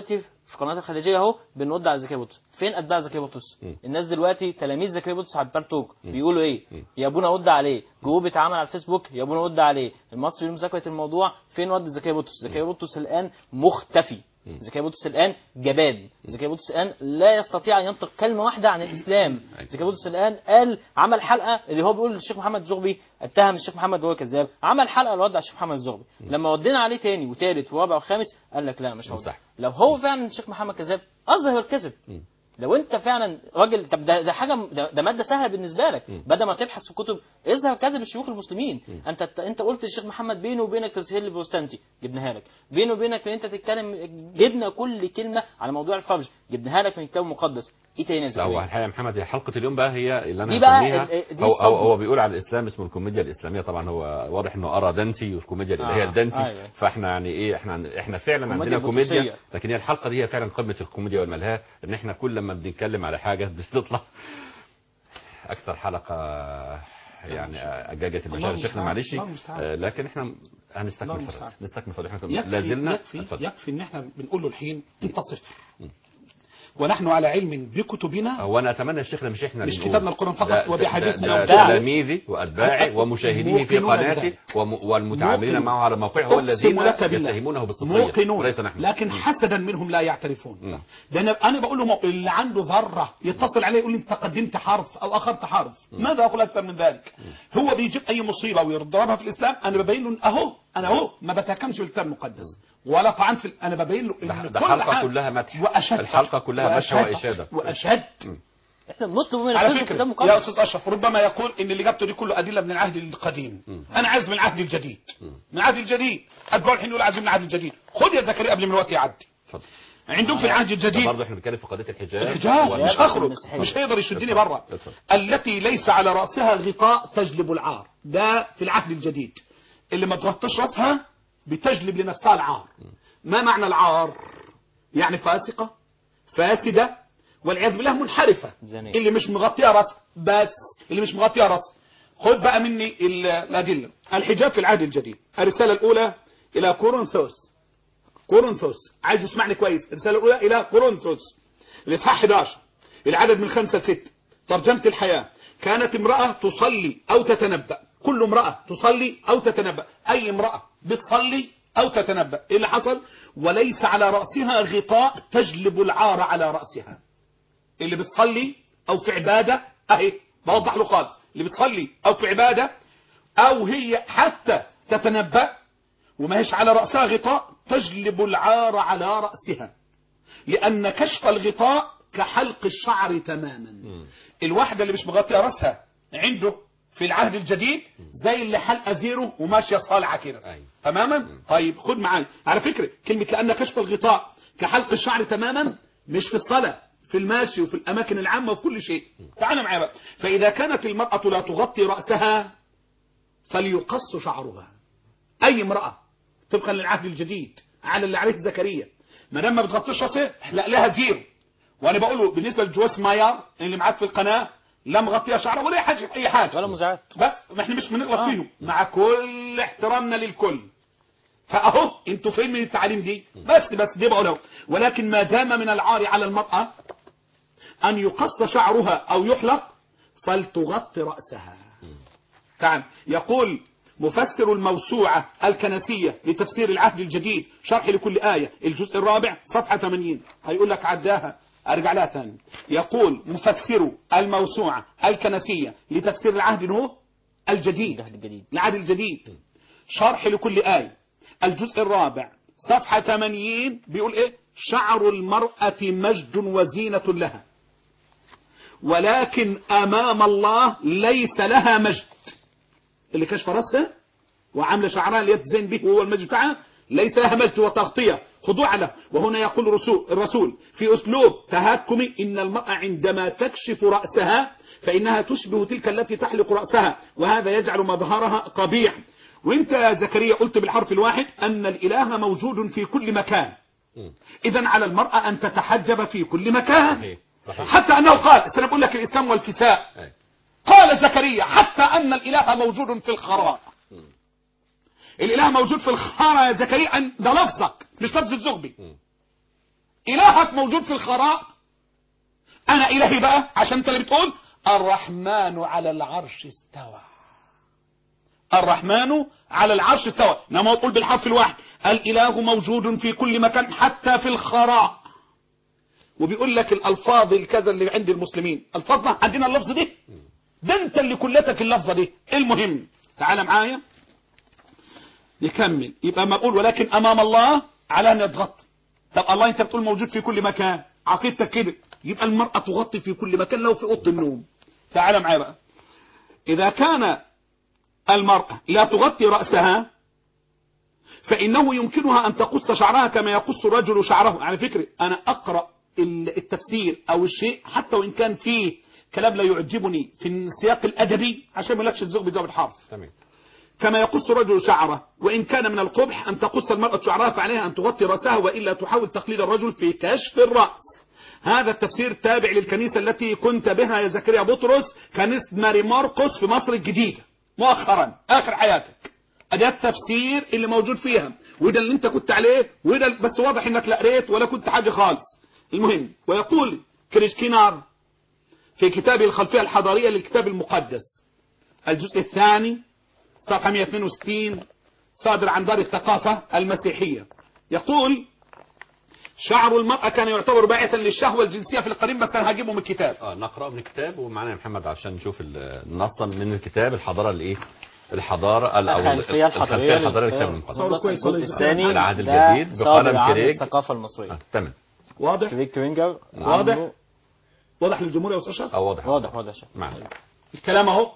في قناه الخليجيه اهو بنرد على زكي بطرس فين اتباع زكي بطرس م. الناس دلوقتي تلاميذ زكي بطرس على البالتوك م. بيقولوا ايه م. يا ابونا رد عليه جروب اتعمل على الفيسبوك يا ابونا رد عليه المصري لمذاكره الموضوع فين رد زكي بطرس زكي بطرس الان مختفي م. زكي بطرس الان جبان زكي بطرس الان لا يستطيع ان ينطق كلمه واحده عن الاسلام أيوة. زكي بطرس الان قال عمل حلقه اللي هو بيقول للشيخ محمد الزغبي اتهم الشيخ محمد وهو كذاب عمل حلقه رد على الشيخ محمد الزغبي لما ردينا عليه تاني وتالت ورابع وخامس قال لك لا مش هرد صح. لو هو فعلا الشيخ محمد كذاب اظهر الكذب م. لو انت فعلا راجل طب ده, ده حاجه ده, ده ماده سهله بالنسبه لك م. بدل ما تبحث في كتب اظهر كذب الشيوخ المسلمين انت انت قلت للشيخ محمد بينه وبينك تسهيل البروستانتي جبناها لك بينه وبينك ان انت تتكلم جبنا كل كلمه على موضوع الفرج جبناها لك من الكتاب المقدس ايه تاني يا لا هو زكريا؟ الحقيقه يا محمد هي حلقه اليوم بقى هي اللي انا دي بقى هسميها ال- دي هو, هو, الصدمة. هو بيقول على الاسلام اسمه الكوميديا الاسلاميه طبعا هو واضح انه ارى دانتي والكوميديا الالهيه آه، الدانتي أيوة. فاحنا يعني ايه احنا احنا فعلا كوميديا عندنا كوميديا بطرسية. لكن هي الحلقه دي هي فعلا قمه الكوميديا والملهاه ان احنا كل لما بنتكلم على حاجه بتطلع اكثر حلقه يعني اجاجت المشاعر الله شيخنا المستعان، معلش الله المستعان. آه، لكن احنا الله هنستكمل المستعان. فضل نستكمل فضل احنا يكفي لا زلنا يكفي, اتفضل. يكفي ان احنا بنقول له الحين انت صفر ونحن على علم بكتبنا هو انا اتمنى الشيخنا مش احنا مش اللي نقول. كتابنا القرآن فقط ده- ده- وبحديثنا ده- ده وبتاعه. تلاميذي واتباعي ومشاهديه في موقنون قناتي بذلك. وم- والمتعاملين موقنون. معه على موقعه أقسم والذين لك بالله. يتهمونه بالصفريه موقنون وليس نحن لكن م. حسدا منهم لا يعترفون مم. ده انا انا بقول له مو- اللي عنده ذره يتصل عليه يقول لي انت قدمت حرف او اخرت حرف ماذا اقول اكثر من ذلك هو بيجيب اي مصيبه ويضربها في الاسلام انا ببين له اهو انا اهو ما بتهكمش بالكتاب المقدس ولا طعن في انا ببين له ده- ان ده كل حلقة حاجة- كلها مدح. واشد الحلقة كلها مدح وأشد- وإشادة. واشد احنا بنطلب من على الكتاب فكرة كتاب يا مقدس أستاذ أشرف ربما يقول إن اللي جبته دي كله أدلة من العهد القديم أنا عايز من العهد الجديد من العهد الجديد أتباع الحين يقول عايز من العهد الجديد خد يا زكريا قبل ما الوقت يعدي اتفضل عندهم في العهد ده الجديد برضه احنا بنتكلم في قضيه الحجاب الحجاز وال- مش هخرج المسيحية. مش هيقدر يشدني اتفضل. بره اتفضل. التي ليس على رأسها غطاء تجلب العار ده في العهد الجديد اللي ما تغطش رأسها بتجلب لنفسها العار ما معنى العار يعني فاسقة فاسدة والعياذ بالله منحرفة زانية. اللي مش مغطية رأسها بس اللي مش مغطية رأسها خد بقى مني ال- الأدلة الحجاب في العهد الجديد الرسالة الأولى إلى كورنثوس كورنثوس عايز تسمعني كويس الرسالة الأولى إلى كورنثوس الإصحاح 11 العدد من خمسة ستة ترجمة الحياة كانت امرأة تصلي أو تتنبأ كل امرأة تصلي أو تتنبأ أي امرأة بتصلي أو تتنبأ إيه اللي حصل وليس على رأسها غطاء تجلب العار على رأسها اللي بتصلي أو في عبادة أهي بوضح له خالص اللي بتصلي أو في عبادة أو هي حتى تتنبأ وما هيش على رأسها غطاء تجلب العار على رأسها لأن كشف الغطاء كحلق الشعر تماما الواحدة اللي مش مغطية رأسها عنده في العهد الجديد زي اللي حلقة زيرو وماشية صالعة كده أيوة. تماما طيب خد معايا على فكرة كلمة لأن كشف الغطاء كحلق الشعر تماما مش في الصلاة في الماشي وفي الأماكن العامة وفي كل شيء تعال معايا بقى فإذا كانت المرأة لا تغطي رأسها فليقص شعرها أي امرأة طبقا للعهد الجديد على اللي عليه زكريا ما دام ما بتغطيش راسها لا لها زيرو وانا بقول له بالنسبه لجواز ماير اللي معاك في القناه لا مغطيه شعرها ولا أي حاجه اي حاجه ولا مزعات بس ما احنا مش بنغلط آه. فيهم مع كل احترامنا للكل فاهو انتوا فين من التعليم دي بس بس دي بقولها ولكن ما دام من العار على المرأة ان يقص شعرها او يحلق فلتغطي رأسها تعال يقول مفسر الموسوعة الكنسية لتفسير العهد الجديد شرح لكل آية الجزء الرابع صفحة 80 هيقول لك عداها ارجع لها ثاني يقول مفسر الموسوعة الكنسية لتفسير العهد هو الجديد العهد الجديد. العهد الجديد شرح لكل آية الجزء الرابع صفحة 80 بيقول ايه شعر المرأة مجد وزينة لها ولكن امام الله ليس لها مجد اللي كشف راسها وعامله شعرها اللي يتزين به وهو المجد بتاعها ليس لها مجد وتغطيه خضوع له وهنا يقول الرسول, الرسول في اسلوب تهكمي ان المراه عندما تكشف راسها فانها تشبه تلك التي تحلق راسها وهذا يجعل مظهرها قبيح وانت يا زكريا قلت بالحرف الواحد ان الاله موجود في كل مكان اذا على المراه ان تتحجب في كل مكان صحيح صحيح حتى انه قال سنقول لك الاسلام والفساء أي. قال زكريا حتى ان الاله موجود في الخراء الاله موجود في الخراء يا زكريا أن- ده لفظك مش لفظ الزغبي إلهك موجود في الخراء أنا إلهي بقى عشان أنت اللي بتقول الرحمن على العرش استوى الرحمن على العرش استوى انما تقول بالحرف الواحد الاله موجود في كل مكان حتى في الخراء وبيقول لك الالفاظ الكذا اللي عند المسلمين الفاظنا عندنا اللفظ دي ده انت اللي كلتك اللفظه دي المهم تعال معايا نكمل يبقى ما اقول ولكن امام الله على ان يتغطى طب الله انت بتقول موجود في كل مكان عقيدتك كده يبقى المرأة تغطي في كل مكان لو في اوضه النوم تعال معايا بقى اذا كان المرأة لا تغطي رأسها فإنه يمكنها أن تقص شعرها كما يقص الرجل شعره على فكرة أنا أقرأ التفسير أو الشيء حتى وإن كان فيه كلام لا يعجبني في السياق الأدبي عشان ما لكش تزوج بزوج الحرف تمام كما يقص الرجل شعره وإن كان من القبح أن تقص المرأة شعرها فعليها أن تغطي رأسها وإلا تحاول تقليد الرجل في كشف الرأس هذا التفسير تابع للكنيسة التي كنت بها يا زكريا بطرس كنيسة ماري ماركوس في مصر الجديدة مؤخرا آخر حياتك ده التفسير اللي موجود فيها وده اللي انت كنت عليه وده بس واضح انك لا قريت ولا كنت حاجة خالص المهم ويقول كريشكينار في كتابه الخلفية الحضارية للكتاب المقدس الجزء الثاني صفحة 162 صادر عن دار الثقافة المسيحية يقول شعر المرأة كان يعتبر باعثا للشهوة الجنسية في القديم بس انا هجيبه من الكتاب اه نقرا من الكتاب ومعانا يا محمد عشان نشوف النص من الكتاب الحضاره الايه الحضاره ال- او الخلفية الحضارية الخلفية الكتاب لل- المقدس صار كويس ولا الجزء يزعل؟ الثاني العهد ده الجديد صادر بقلم عن كريج. الثقافة المصرية آه، تمام واضح كريج كرينجر واضح؟ عنده- واضح للجمهور يا استاذ شرف اه واضح واضح واضح شيخ. معنا الكلام اهو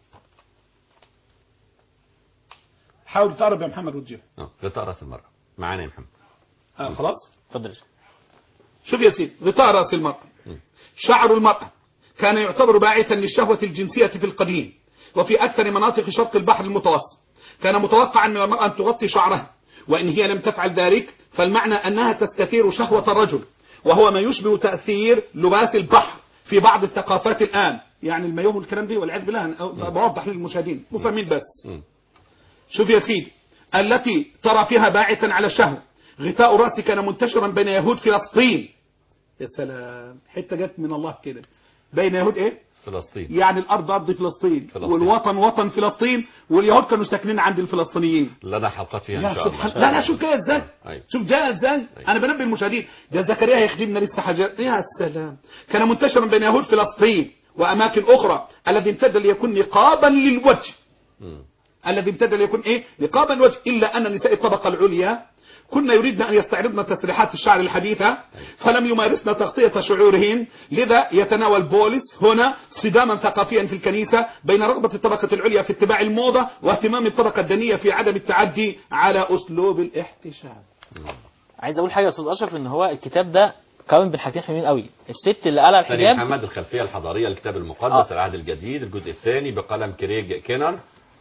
حاول تقرب يا محمد وتجيب اه غطاء راس المراه معانا يا محمد آه خلاص اتفضل يا شيخ. شوف يا سيدي غطاء رأس المرأة شعر المرأة كان يعتبر باعثا للشهوة الجنسية في القديم وفي أكثر مناطق شرق البحر المتوسط كان متوقعا من المرأة أن تغطي شعرها وإن هي لم تفعل ذلك فالمعنى أنها تستثير شهوة الرجل وهو ما يشبه تأثير لباس البحر في بعض الثقافات الآن يعني المايوه والكلام دي والعياذ بالله أنا بوضح للمشاهدين مفهمين بس مم. شوف يا سيدي التي ترى فيها باعثا على الشهوة غطاء الرأس كان منتشرا بين يهود فلسطين يا سلام حتة جت من الله كده بين يهود ايه فلسطين يعني الارض ارض فلسطين, فلسطين. والوطن وطن فلسطين واليهود كانوا ساكنين عند الفلسطينيين لنا حلقات فيها لا ان شاء سبحان الله لا لا شوف كده ازاي أيوة. شوف جاء ازاي أيوة. انا بنبه المشاهدين ده زكريا هيخدمنا لسه حاجات يا سلام كان منتشرا بين يهود فلسطين واماكن اخرى الذي امتد ليكون نقابا للوجه مم. الذي امتد ليكون ايه نقابا الوجه الا ان نساء الطبقه العليا كنا يريدن ان يستعرضن تسريحات الشعر الحديثه فلم يمارسن تغطيه شعورهن لذا يتناول بولس هنا صداما ثقافيا في الكنيسه بين رغبه الطبقه العليا في اتباع الموضه واهتمام الطبقه الدنيه في عدم التعدي على اسلوب الاحتشام عايز اقول حاجه يا استاذ اشرف ان هو الكتاب ده قائم بالحاجتين حلوين قوي الست اللي قلع ثاني الحجاب محمد الخلفيه الحضاريه للكتاب المقدس آه. العهد الجديد الجزء الثاني بقلم كريج كينر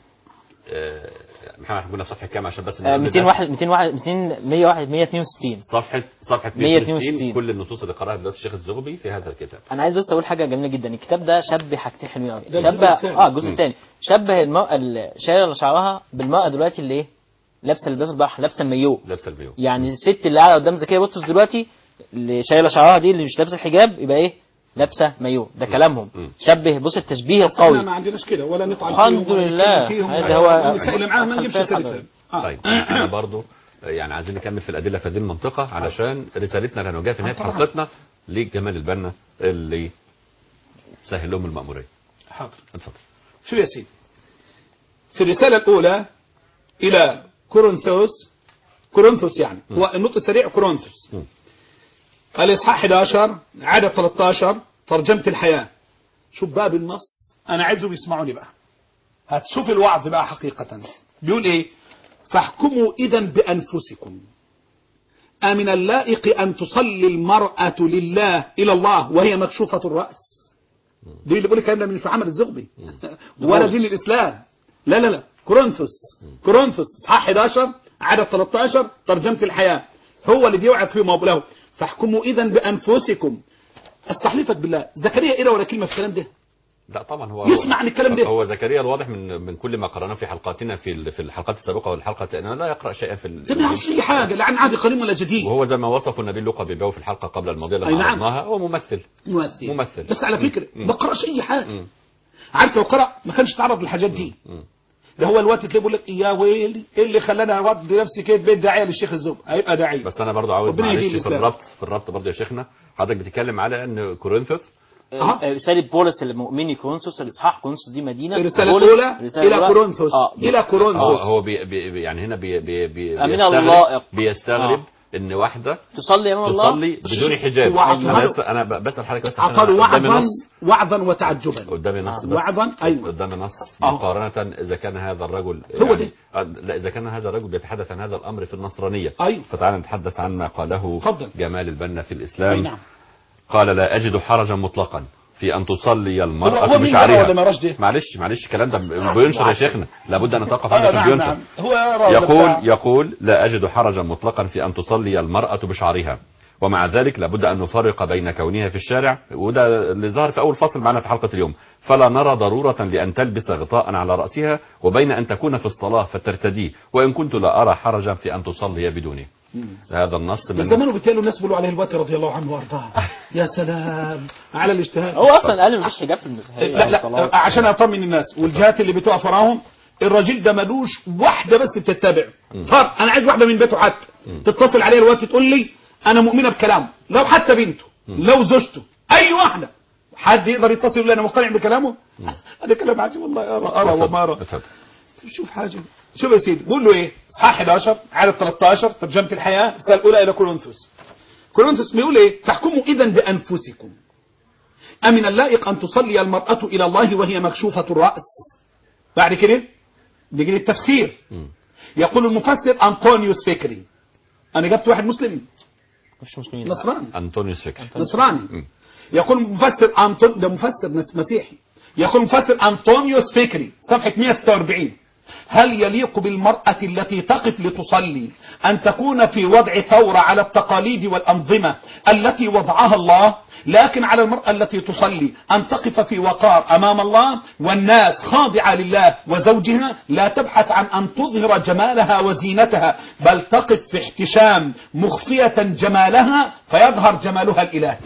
آه، محمد هتقول لنا صفحه كام عشان بس آه، نقول 201 201 200 101 162 صفحه صفحه 162. 162 كل النصوص اللي قراها دلوقتي الشيخ الزغبي في هذا الكتاب انا عايز بس اقول حاجه جميله جدا الكتاب ده شبه حاجتين حلوين قوي ده الجزء شبه الثاني. اه الجزء مم. الثاني شبه المرأة اللي شايله شعرها بالمرأة دلوقتي اللي ايه لابسه لباس البحر لابسه المايو لابسه المايو يعني الست اللي قاعده قدام زكريا بطرس دلوقتي اللي شايله شعرها دي اللي مش لابسه الحجاب يبقى ايه لابسه مايو ده كلامهم مم. شبه بص التشبيه احنا القوي ما عندناش كده ولا نطعن الحمد فيهم ولا لله. نتكلم فيهم هذا ولا- هو النساء اللي معاهم ما نجيبش الخلفية سيرتها آه. طيب احنا برضو يعني عايزين نكمل في الادله في هذه المنطقه علشان رسالتنا اللي هنوجهها في نهايه طبعا. حلقتنا لجمال البنا اللي سهل لهم المأمورية حاضر اتفضل شو يا سيدي في الرسالة الأولى إلى كورنثوس كورنثوس يعني هو النطق السريع كورنثوس م. الإصحاح 11 عدد 13 ترجمة الحياة شوف بقى بالنص أنا عايزهم يسمعوني بقى هتشوف الوعظ بقى حقيقة بيقول إيه فاحكموا إذا بأنفسكم أمن اللائق أن تصلي المرأة لله إلى الله وهي مكشوفة الرأس دي اللي بيقول الكلام ده مش محمد الزغبي ولا دين الإسلام لا لا لا كورنثوس كورنثوس اصحاح 11 عدد 13 ترجمة الحياة هو اللي بيوعظ في موضوعه فاحكموا إذا بأنفسكم استحلفك بالله زكريا قرا ولا كلمة في الكلام ده لا طبعا هو يسمع عن الكلام ده هو زكريا الواضح من من كل ما قرأناه في حلقاتنا في ال- في الحلقات السابقه والحلقه انه لا يقرا شيئا في ال- ده ما يعرفش اي حاجه لا عن عهد قديم ولا جديد وهو زي ما وصفه النبي لوقا بيبيعه في الحلقه قبل الماضيه أي لما نعم. عرضناها هو ممثل ممثل ممثل بس على فكره مم. ما قراش اي حاجه مم. عارف لو قرا ما كانش تعرض للحاجات دي مم. ده هو الوقت تلاقيه بيقول لك يا ويلي ايه اللي خلاني اودي نفسي كده بيت داعيه للشيخ الزوب هيبقى داعيه بس انا برضو عاوز ربنا يهديه معلش في الإسلام. الربط في الربط برضو يا شيخنا حضرتك بتتكلم على ان كورنثوس أها. آه، رسالة بولس المؤمني كورنثوس الإصحاح كورنثوس دي مدينة الرسالة بولس- الأولى الرسالة إلى الأولى- كورنثوس آه، إلى هو كورنثوس هو بي بي بي- يعني هنا بي بي بي من بيستغرب اللائق. بيستغرب آه. ان واحده تصلي أمام الله تصلي بدون حجاب هو عقله. انا بس انا ب- بسال حضرتك بس عشان عقلوا أنا قدامي وعظا نص وعظا وتعجبا قدامي نص آه. بس وعظا ايوه قدامي نص آه. مقارنة إذا كان هذا الرجل هو يعني آه، لا إذا كان هذا الرجل بيتحدث عن هذا الأمر في النصرانية أيوه. فتعالى نتحدث عن ما قاله اتفضل. جمال البنا في اي الإسلام نعم قال لا أجد حرجا مطلقا في أن تصلي هو- المرأة هو مين يرى بشعرها ولا ما يراش ده؟ معلش معلش الكلام ده بينشر يا شيخنا لابد أن نتوقف عنه آه، عشان نعم بينشر نعم هو يرى ولا يقول بتاع. يقول لا أجد حرجا مطلقا في أن تصلي المرأة بشعرها ومع ذلك لابد أن نفرق بين كونها في الشارع وده اللي ظهر في أول فصل معنا في حلقة اليوم فلا نرى ضرورة لأن تلبس غطاء على رأسها وبين أن تكون في الصلاة فترتديه وإن كنت لا أرى حرجا في أن تصلي بدونه هذا النص ده من زمانه بالتالي الناس بيقولوا عليه الوقت رضي الله عنه وارضاه يا سلام على الاجتهاد هو أصلا قال مفيش حجاب في المسيحية لا لا والطلاق. عشان اطمن الناس والجهات اللي بتقف وراهم الراجل ده ملوش واحده بس بتتبع فرق انا عايز واحده من بيته حتى تتصل عليه الوقت تقول لي انا مؤمنه بكلامه لو حتى بنته لو زوجته اي واحده حد يقدر يتصل يقول لي انا مقتنع بكلامه هذا كلام عجيب والله ارى ارى وما ارى اتفضل. شوف حاجه شوف يا سيدي بقول له ايه اصحاح 11 عدد 13 ترجمه الحياه الرساله الاولى الى كورنثوس كورنثوس بيقول ايه تحكموا اذا بانفسكم أمن اللائق أن تصلي المرأة إلى الله وهي مكشوفة الرأس بعد كده نيجي للتفسير مم. يقول المفسر أنطونيوس فكري أنا جبت واحد مسلم مش مسلمين نصراني أنطونيوس فكر نصراني مم. يقول مفسر أنطون ده مفسر نس- مسيحي يقول مفسر أنطونيوس فكري صفحة 146 هل يليق بالمرأة التي تقف لتصلي أن تكون في وضع ثورة على التقاليد والأنظمة التي وضعها الله لكن على المرأة التي تصلي أن تقف في وقار أمام الله والناس خاضعة لله وزوجها لا تبحث عن أن تظهر جمالها وزينتها بل تقف في احتشام مخفية جمالها فيظهر جمالها الإلهي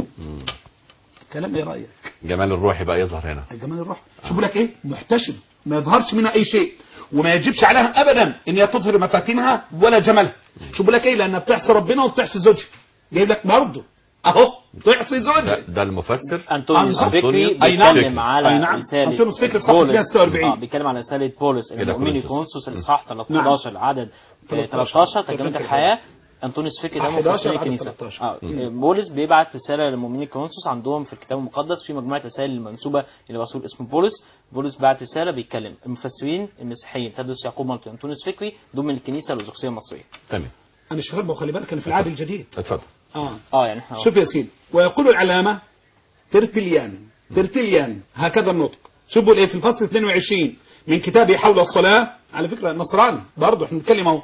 كلام ايه رأيك جمال الروح بقى يظهر هنا الجمال الروح شوفوا لك ايه محتشم ما يظهرش منها اي شيء وما يجبش عليها ابدا ان هي تظهر مفاتنها ولا جمالها شوفوا لك ايه لانها بتعصي ربنا وبتعصي زوجها جايب لك برضه اهو تعصي ده, زوجها ده المفسر أنطونيوس أنطونيوس فكري أي نعم. بيتكلم على أي نعم. رسالة أنطونيوس فكري في صفحة بولس 146. اه بيتكلم على رسالة بولس إلى المؤمن كورنثوس. كونسوس الإصحاح 13 عدد آه، 13 ترجمة الحياة أنطونيوس فكري ده إصحاح 11 مفسر عدد الكنيسة 13. اه بولس بيبعت رسالة للمؤمنين كونسوس عندهم في الكتاب المقدس في مجموعة رسائل المنسوبة إلى رسول اسمه بولس بولس بعت رسالة بيتكلم المفسرين المسيحيين تدرس يعقوب مالتي أنطونيوس فكري دول من الكنيسة الأرثوذكسية المصرية تمام انا شغال وخلي بالك انا في العهد الجديد اتفضل اه اه يعني احنا شوف يا سيدي ويقول العلامة ترتليان ترتليان هكذا النطق شوف بيقول ايه في الفصل 22 من كتابه حول الصلاة على فكرة نصراني برضه احنا بنتكلم اهو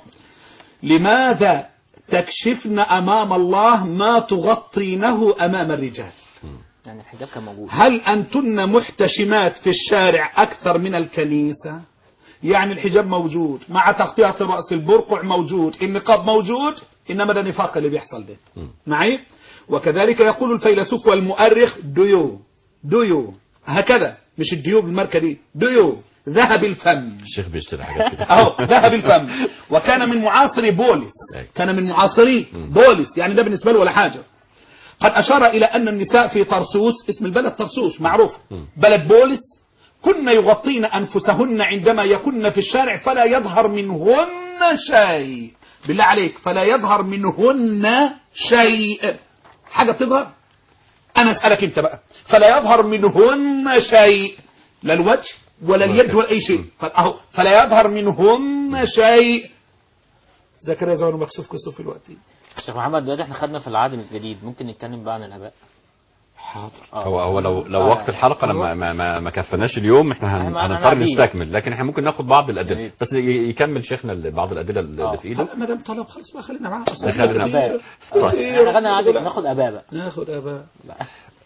لماذا تكشفن امام الله ما تغطينه امام الرجال يعني الحجاب كان موجود هل أنتن محتشمات في الشارع أكثر من الكنيسة يعني الحجاب موجود مع تغطية الرأس البرقع موجود النقاب موجود إنما ده نفاق اللي بيحصل ده معي وكذلك يقول الفيلسوف والمؤرخ ديو ديو هكذا مش الديو بالماركة دي ديو ذهب الفم الشيخ بيشتري حاجات كده اهو ذهب الفم وكان من معاصري بولس أي. كان من معاصري بولس يعني ده بالنسبه له ولا حاجه قد اشار الى ان النساء في طرسوس اسم البلد طرسوس معروف بلد بولس كن يغطين انفسهن عندما يكن في الشارع فلا يظهر منهن شيء بالله عليك فلا يظهر منهن شيء حاجه بتظهر انا اسالك انت بقى فلا يظهر منهن شيء لا الوجه ولا اليد ولا اي شيء فاهو فلا يظهر منهن شيء زكريا زمان مكسوف كسوف في الوقت شيخ محمد دلوقتي احنا خدنا في العهد الجديد ممكن نتكلم بقى عن الآباء حاضر آه. هو هو لو لو آه. وقت الحلقه لما ما ما, ما كفناش اليوم احنا هن- إحنا- إحنا هنضطر قاعدين. نستكمل لكن احنا ممكن ناخد بعض الادله جميل. بس ي- يكمل شيخنا ال- بعض الادله اللي آه. في ايده ما دام طلب خلاص بقى خلينا معاه خلينا كتير. آباء طيب. كتير. احنا خدنا عهد ناخد آباء بقى ناخد اباء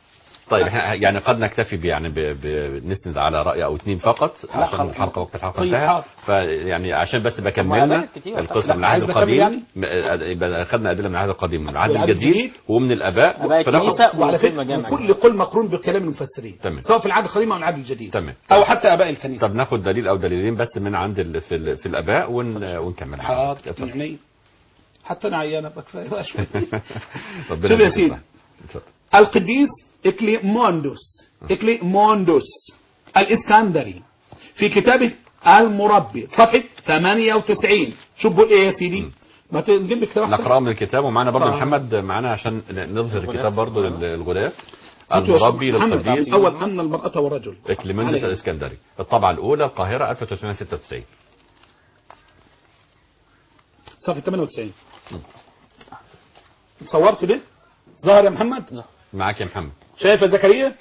طيب إحنا يعني قد نكتفي ب- يعني ب- بنسند على راي او اثنين فقط عشان خلاص. الحلقه وقت الحلقه طيب، انتهى حاضر. فيعني عشان بس بكملنا معلومات كتير. القسم لا، من العهد عايز نكمل القديم يعني؟ م- يبقى اخذنا ادله من العهد القديم من العهد والعهد الجديد الجديد. ومن الاباء آباء فناخد- الكنيسة وعلى وكل فكره مجامع كل قول مقرون بكلام المفسرين تمام. سواء في العهد القديم او العهد الجديد تمام. او حتى اباء الكنيسه طب ناخد دليل او دليلين بس من عند ال... في, ال... في الاباء ون... ونكمل حاضر اتفضل. يعني حتى انا عيانه بقى كفايه بقى شويه ربنا شوف يا يجزيك سيدي. خير. اتفضل. القديس إكليموندوس إكليموندوس الإسكندري في كتابه المربي صفحة 98 شوف بيقول إيه يا سيدي ما تجيب لي كتاب أحسن؟ نقرأ من الكتاب ومعنا برضه طبعا. محمد معنا عشان نظهر الكتاب برضه للغلاف هاتوا يا شيخ المربي محمد. للقديس الأول أن المرأة والرجل إكليمندس عليه. الإسكندري الطبعة الأولى القاهرة 1396 صفحة 98 صورت ده ظهر يا محمد معاك يا محمد شايف يا زكريا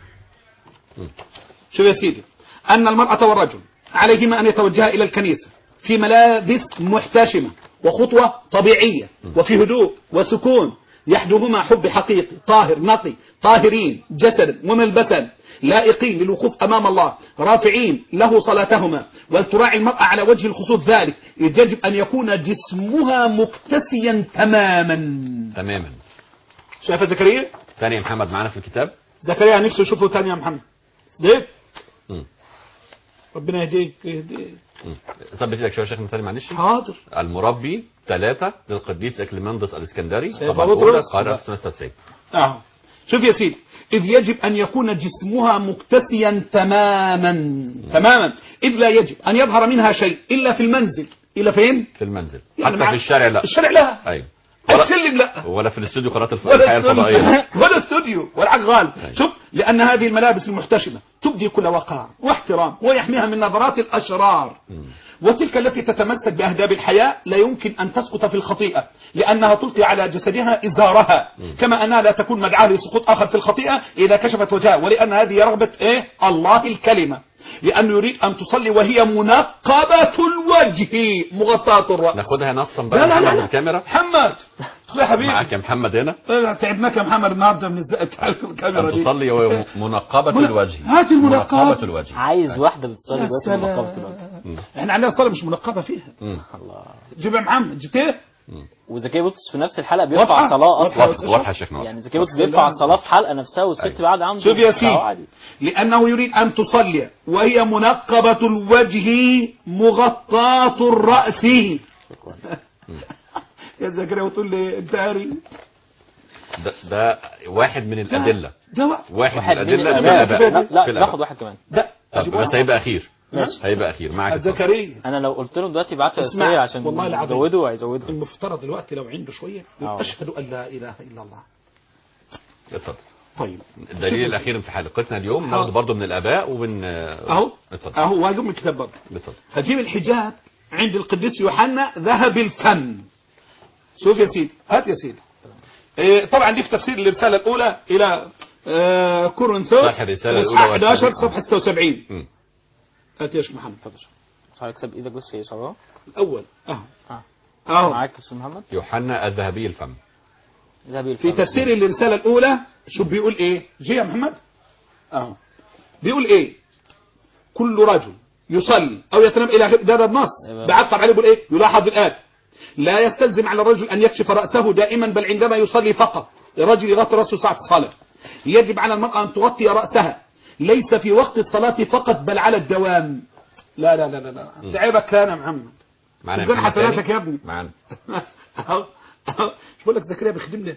شوف يا سيدي أن المرأة والرجل عليهما أن يتوجها إلى الكنيسة في ملابس محتشمة وخطوة طبيعية وفي هدوء وسكون يحدهما حب حقيقي طاهر نقي طاهرين جسدا وملبسا لائقين للوقوف أمام الله رافعين له صلاتهما ولتراعي المرأة على وجه الخصوص ذلك إذ يجب أن يكون جسمها مكتسيا تماما تماما شايف يا زكريا ثاني يا محمد معانا في الكتاب زكريا نفسه يشوفه تاني يا محمد زيد مم. ربنا يهديك يهديك مم. ثبت ايدك شويه يا شيخنا ثاني معلش حاضر المربي ثلاثة للقديس إكليمندس الإسكندري سيف طبعا أبو الأولى طرس. القاهرة 1396 اه شوف يا سيدي إذ يجب أن يكون جسمها مكتسيا تماما تماما إذ لا يجب أن يظهر منها شيء إلا في المنزل إلا فين؟ في المنزل يعني حتى مع- في الشارع لا الشارع لا أيوه السلم لا ولا في الاستوديو قناة الف- ولا الحياة الفضائية استوديو ولا استوديو ولا عقال أيوة. شوف لأن هذه الملابس المحتشمة تبدي كل وقار واحترام ويحميها من نظرات الأشرار وتلك التي تتمسك بأهداب الحياة لا يمكن أن تسقط في الخطيئة لأنها تلقي على جسدها إزارها كما أنها لا تكون مدعاة لسقوط آخر في الخطيئة إذا كشفت وجهها ولأن هذه رغبة إيه الله الكلمة لأنه يريد أن تصلي وهي منقبة الوجه مغطاة الرأس ناخدها نصا لا بقى لا محمد لا بالكاميرا محمد يا حبيبي معاك يا محمد هنا لا، تعبناك يا محمد النهارده من الزق بتاع الكاميرا أن دي تصلي وهي منقبة من- الوجه هات المنقبة. منقبة الوجه عايز واحدة بتصلي يا دلوقتي سلام. منقبة دلوقتي احنا عندنا صلاه مش منقبه فيها مم. الله جيب يا محمد جبت ايه؟ وزكي بطرس في نفس الحلقة بيرفع واضحة؟ الصلاة واضحة. أصلا واضحة واضحة يا شيخنا يعني زكي بطرس بيرفع الصلاة في حلقة نفسها والست أيوة. بعد عنده شوف يا بتاعه سيدي عادي. لأنه يريد أن تصلي وهي منقبة الوجه مغطاة الرأس يا زكريا وتقول لي أنت قاري ده, ده واحد من الأدلة ده وقت. واحد من واحد من الأدلة من الآباء الآباء لا في لا الآباء. ناخد واحد كمان ده طب أجيب بس واحد. هيبقى أخير ماشي. هيبقى أخير معاك اتفضل. زكريا أنا لو قلت له دلوقتي ابعت له اسمع، رسالة عشان والله العظيم. يزودوا هيزودوا المفترض دلوقتي لو عنده شوية يقول آه. أشهد أن لا إله إلا الله اتفضل طيب الدليل الأخير في حلقتنا اليوم حاضر. ناخده برضه من الآباء ومن أهو اتفضل أهو وهجيب من الكتاب برضه اتفضل هجيب الحجاب عند القديس يوحنا ذهب الفم شوف يا سيدي هات يا سيدي إيه طبعا دي في تفسير الرسالة الأولى إلى آه كورنثوس صح، الرسالة الأولى إصحاح 11 والثانية. صفحة 76 مم. هات يا شيخ محمد هكسب إيدك بس يا صلاة الأول أهو آه. أهو معاك يا أستاذ محمد يوحنا الذهبي الفم ذهبي في الفم. تفسير الرسالة الأولى شوف بيقول إيه جي يا محمد أهو بيقول إيه كل رجل يصلي أو يتنام إلى آخر- ده ده النص أيوة. بعد عليه بيقول إيه يلاحظ الآتي لا يستلزم على الرجل أن يكشف رأسه دائما بل عندما يصلي فقط الرجل يغطي رأسه ساعة الصلاة يجب على المرأة أن تغطي رأسها ليس في وقت الصلاة فقط بل على الدوام لا لا لا لا, لا. تعبك كان يا محمد معانا ميزان محمد حسناتك تاني؟ يا ابني معانا أهو أهو مش بقول لك زكريا بيخدمنا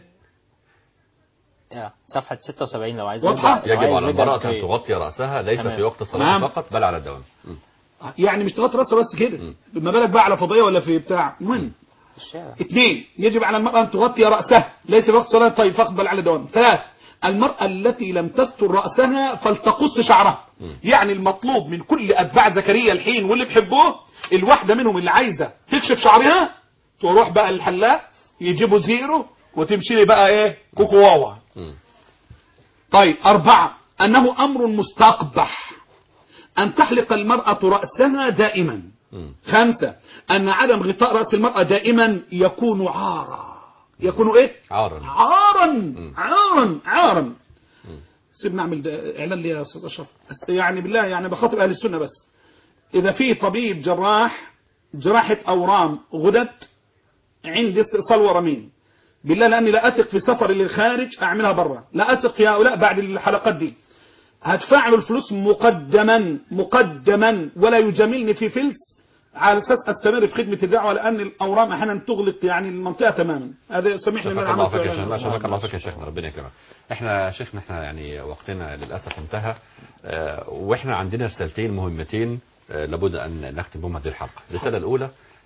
آه، صفحة 76 لو عايز واضحة؟ يرجع- لو يجب عايز على يرجع المرأة أن شوية. تغطي رأسها ليس تمام. في وقت الصلاة نعم. فقط بل على الدوام مم. يعني مش تغطي راسها بس كده ما بالك بقى على فضية ولا في بتاع المهم في الشارع اثنين يجب على المرأة أن تغطي رأسها ليس في وقت صلاة طيب فقط بل على دوام ثلاث المرأة التي لم تستر رأسها فلتقص شعرها يعني المطلوب من كل أتباع زكريا الحين واللي بيحبوه الواحدة منهم اللي عايزة تكشف شعرها تروح بقى للحلاق يجيبوا زيرو وتمشي لي بقى ايه كوكو واوا مم. طيب أربعة أنه أمر مستقبح أن تحلق المرأة رأسها دائما مم. خمسة أن عدم غطاء رأس المرأة دائما يكون عارا يكون إيه؟ عارا عارا عارا عارا سيبنا اعمل ده- اعلان لي يا استاذ اشرف أس- يعني بالله يعني بخاطب اهل السنه بس اذا في طبيب جراح جراحه اورام غدد عندي استئصال ورمين بالله لاني لا اثق في سفري للخارج اعملها برا لا اثق يا هؤلاء بعد الحلقات دي هدفع له الفلوس مقدما مقدما ولا يجاملني في فلس على اساس استمر في خدمه الدعوه لان الاورام احيانا تغلق يعني المنطقه تماما هذا سامحني ان شفاك انا الله عملت فيك يا شيخنا إعلان. شفاك الله فيك يا شيخنا ربنا يكرمك احنا يا شيخنا احنا يعني وقتنا للاسف انتهى اه، واحنا عندنا رسالتين مهمتين اه، لابد ان نختم بهم هذه الحلقه الرساله الاولى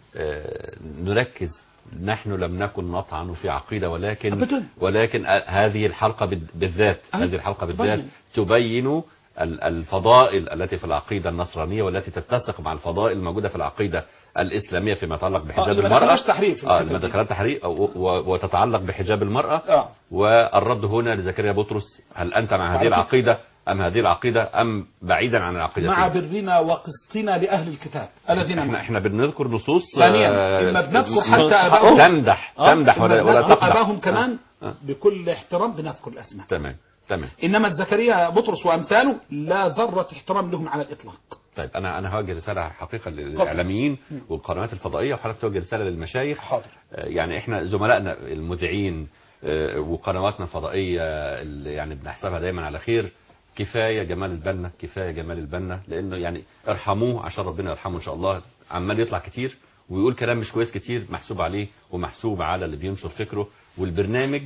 اه، نركز نحن لم نكن نطعن في عقيده ولكن أبداً. ولكن اه، هذه الحلقه بال- بالذات أي. هذه الحلقه بالذات تبين. تبين ال- الفضائل التي في العقيده النصرانيه والتي تتسق مع الفضائل الموجوده في العقيده الاسلاميه فيما يتعلق بحجاب اللي ما المراه دخلهاش تحريف في اه الحتة ما دي. دخلت تحريف أو- و- وتتعلق بحجاب المراه اه والرد هنا لزكريا بطرس هل أنت مع هذه على فكرة. العقيدة أم هذه العقيدة أم بعيدا عن العقيدة مع برنا وقسطنا لاهل الكتاب الذين احنا معنا. احنا بنذكر نصوص ثانيا آه، اما بنذكر م- حتى ابائهم تمدح آه، تمدح ولا إما ولا بنذكر تقدح ابائهم كمان آه. بكل احترام بنذكر الاسماء تمام تمام انما زكريا بطرس وامثاله لا ذره احترام لهم على الاطلاق طيب انا انا هوجه رساله حقيقه للاعلاميين والقنوات الفضائيه وحضرتك توجه رساله للمشايخ حاضر آه، يعني احنا زملائنا المذيعين آه، وقنواتنا الفضائيه اللي يعني بنحسبها دايما على خير كفايه جمال البنا كفايه جمال البنا لانه يعني ارحموه عشان ربنا يرحمه ان شاء الله عمال يطلع كتير ويقول كلام مش كويس كتير محسوب عليه ومحسوب على اللي بينشر فكره والبرنامج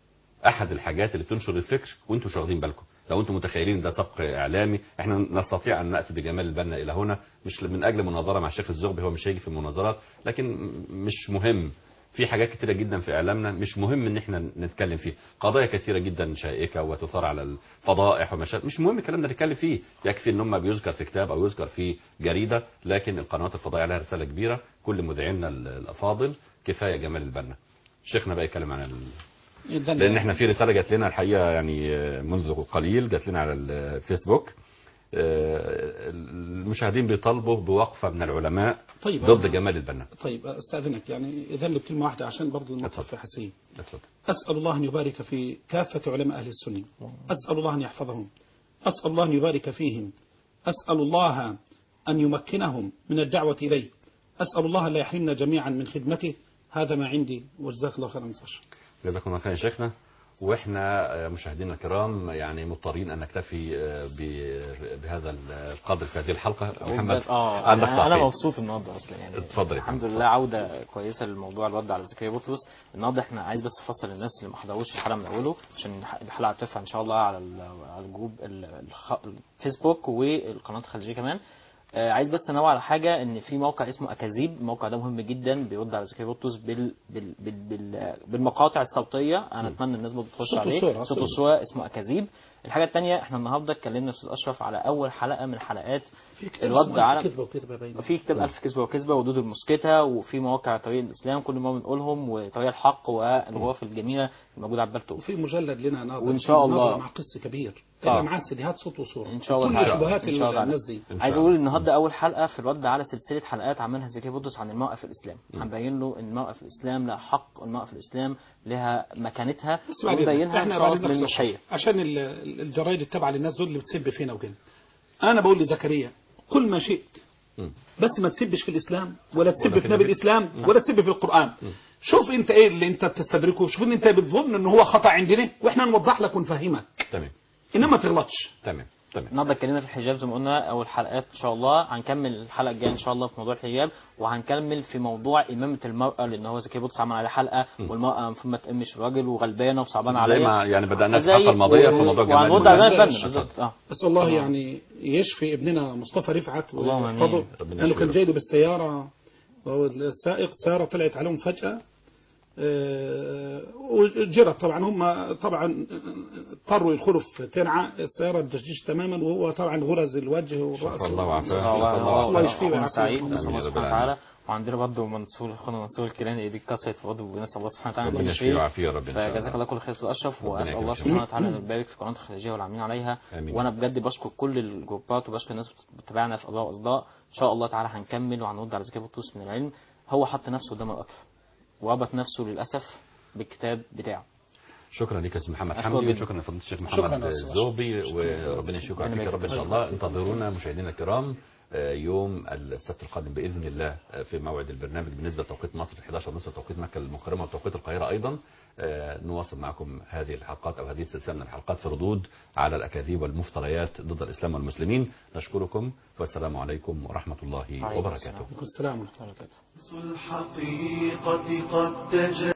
احد الحاجات اللي بتنشر الفكر وانتم مش واخدين بالكم لو انتم متخيلين ده سبق اعلامي احنا نستطيع ان ناتي بجمال البنا الى هنا مش من اجل مناظره مع الشيخ الزغبي هو مش هيجي في المناظرات لكن م- مش مهم في حاجات كتيرة جدا في اعلامنا مش مهم ان احنا نتكلم فيه قضايا كثيرة جدا شائكة وتثار على الفضائح ومشاكل مش مهم الكلام ده نتكلم فيه يكفي ان هم بيذكر في كتاب او يذكر في جريدة لكن القنوات الفضائية عليها رسالة كبيرة كل مذيعينا الافاضل كفاية جمال البنا شيخنا بقى يتكلم عن ال... إذن لان احنا في رساله جات لنا الحقيقه يعني منذ قليل جات لنا على الفيسبوك آه، المشاهدين بيطالبوا بوقفه من العلماء طيب ضد جمال البنا طيب استاذنك يعني اذن لي بكلمه واحده عشان برضه الموقف اتفضل. حسين اتفضل أسأل الله أن يبارك في كافة علماء أهل السنة أسأل الله أن يحفظهم أسأل الله أن يبارك فيهم أسأل الله أن يمكنهم من الدعوة إليه أسأل الله أن لا يحرمنا جميعا من خدمته هذا ما عندي وجزاك الله خيرا مستشفى جزاكم الله خير يا شيخنا واحنا آه، مشاهدينا الكرام يعني مضطرين ان نكتفي آه، ب- بهذا القدر في هذه الحلقه محمد اه عندك يعني انا تعقيب مبسوط النهارده اصلا يعني اتفضل يا الحمد فندم. لله عوده كويسه للموضوع الرد على زكريا بطرس النهارده احنا عايز بس افصل الناس اللي ما حضروش الحلقه من اوله عشان الحلقه هترفع ان شاء الله على ال- على الجروب ال- الخ- الفيسبوك والقناه الخليجيه كمان آه، عايز بس انوه على حاجه ان في موقع اسمه اكاذيب الموقع ده مهم جدا بيرد على زكريا بطرس بال بال بال بال بالمقاطع الصوتيه انا اتمنى الناس برضه تخش صوت عليه وصورة، صوت صوت. وصوره اسمه اكاذيب الحاجه الثانيه احنا النهارده اتكلمنا يا استاذ اشرف على اول حلقه من حلقات في كتاب الرد اسمه على كذبة وكذبة باينة في كتاب ألف كذبة وكذبة ودود المسكتة وفي مواقع طريق الإسلام كل ما بنقولهم وطريق الحق والغرف الجميلة الموجودة على البلتو وفي مجلد لنا ناظر وإن شاء الله. ناظر مع قص كبير آه. اللي معاه سيديهات صوت وصورة إن شاء الله كل تعالى. شبهات إن شاء الله الناس دي إن شاء عايز الله. أقول النهاردة أول حلقة في الرد على سلسلة حلقات عملها زكي بطرس عن المرأة في الإسلام هنبين له إن المرأة في الإسلام لها حق المرأة في الإسلام لها مكانتها بس بعد إذنك، ونبينها إن احنا شاء بعد الله إذنك من صح. المشايخ عشان ال- ال- الجرايد التابعة للناس دول اللي بتسب فينا وكده انا بقول لزكريا قل ما شئت مم. بس ما تسبش في الاسلام ولا تسب ولا في في نبي النبي. الاسلام ولا تسب في القران شوف انت ايه اللي انت بتستدركه شوف ان انت بتظن ان هو خطا عندنا واحنا نوضح لك ونفهمك تمام انما ما تغلطش تمام تمام النهارده اتكلمنا في الحجاب زي ما قلنا اول حلقات ان شاء الله هنكمل الحلقه الجايه ان شاء الله في موضوع الحجاب وهنكمل في موضوع امامه المراه لان هو زكي بطرس عمل عليه حلقه والمراه المفروض ما تأمش الراجل وغلبانه وصعبانه زي عليها ما يعني بدأنا في زي- الحلقة الماضية في و- موضوع جمال وهنرد على المناسبة. جمال الفن بالظبط اه بس الله طبعا. يعني يشفي ابننا مصطفى رفعت اللهم آمين. ويحفظه ربنا لانه يشفيه. كان جاي له بالسياره وهو السائق سياره طلعت عليهم فجاه آه، وجرت طبعا هم طبعا اضطروا يدخلوا في ترعه السياره دشدش تماما وهو طبعا غرز الوجه والراس شفى الله وعافاه. الله الله الله الله يشفيه يشفيه ويعافيه ويعافيه. سعيد آمين نسال الله يا رب سبحانه العالمين. وتعالى وعندنا برضه منصور اخونا منصور الكيلاني ايديك كسرت برضه ونسال الله سبحانه وتعالى ربنا ان يشفيه يشفيه ويعافيه يا رب إن شاء الله. فجزاك الله كل خير استاذ اشرف ربنا واسال الله يكرمك. سبحانه وتعالى ان يبارك في قناه الخليجيه والعاملين عليها آمين. وانا بجد بشكر كل الجروبات وبشكر الناس بتتابعنا في اضواء واصداء ان شاء الله تعالى هنكمل وهنرد على زكي بطرس من العلم هو حط نفسه قدام القطر وربط نفسه للاسف بالكتاب بتاعه شكرا لك يا استاذ محمد أشكرك حمدي جدا. وشكرا لفضيله الشيخ شكرا محمد يا أستاذ. الزوبي وربنا يشفيك ويعافيك يا رب ان شاء الله انتظرونا مشاهدينا الكرام آه، يوم السبت القادم باذن الله آه، في موعد البرنامج بالنسبه لتوقيت مصر 11 ونص توقيت مكه المكرمه وتوقيت القاهره ايضا آه، نواصل معكم هذه الحلقات او هذه السلسله من الحلقات في ردود على الاكاذيب والمفتريات ضد الاسلام والمسلمين نشكركم والسلام عليكم ورحمه الله وعليكم وبركاته السلام. السلام ورحمة الله وبركاته الحقيقة قد تجلى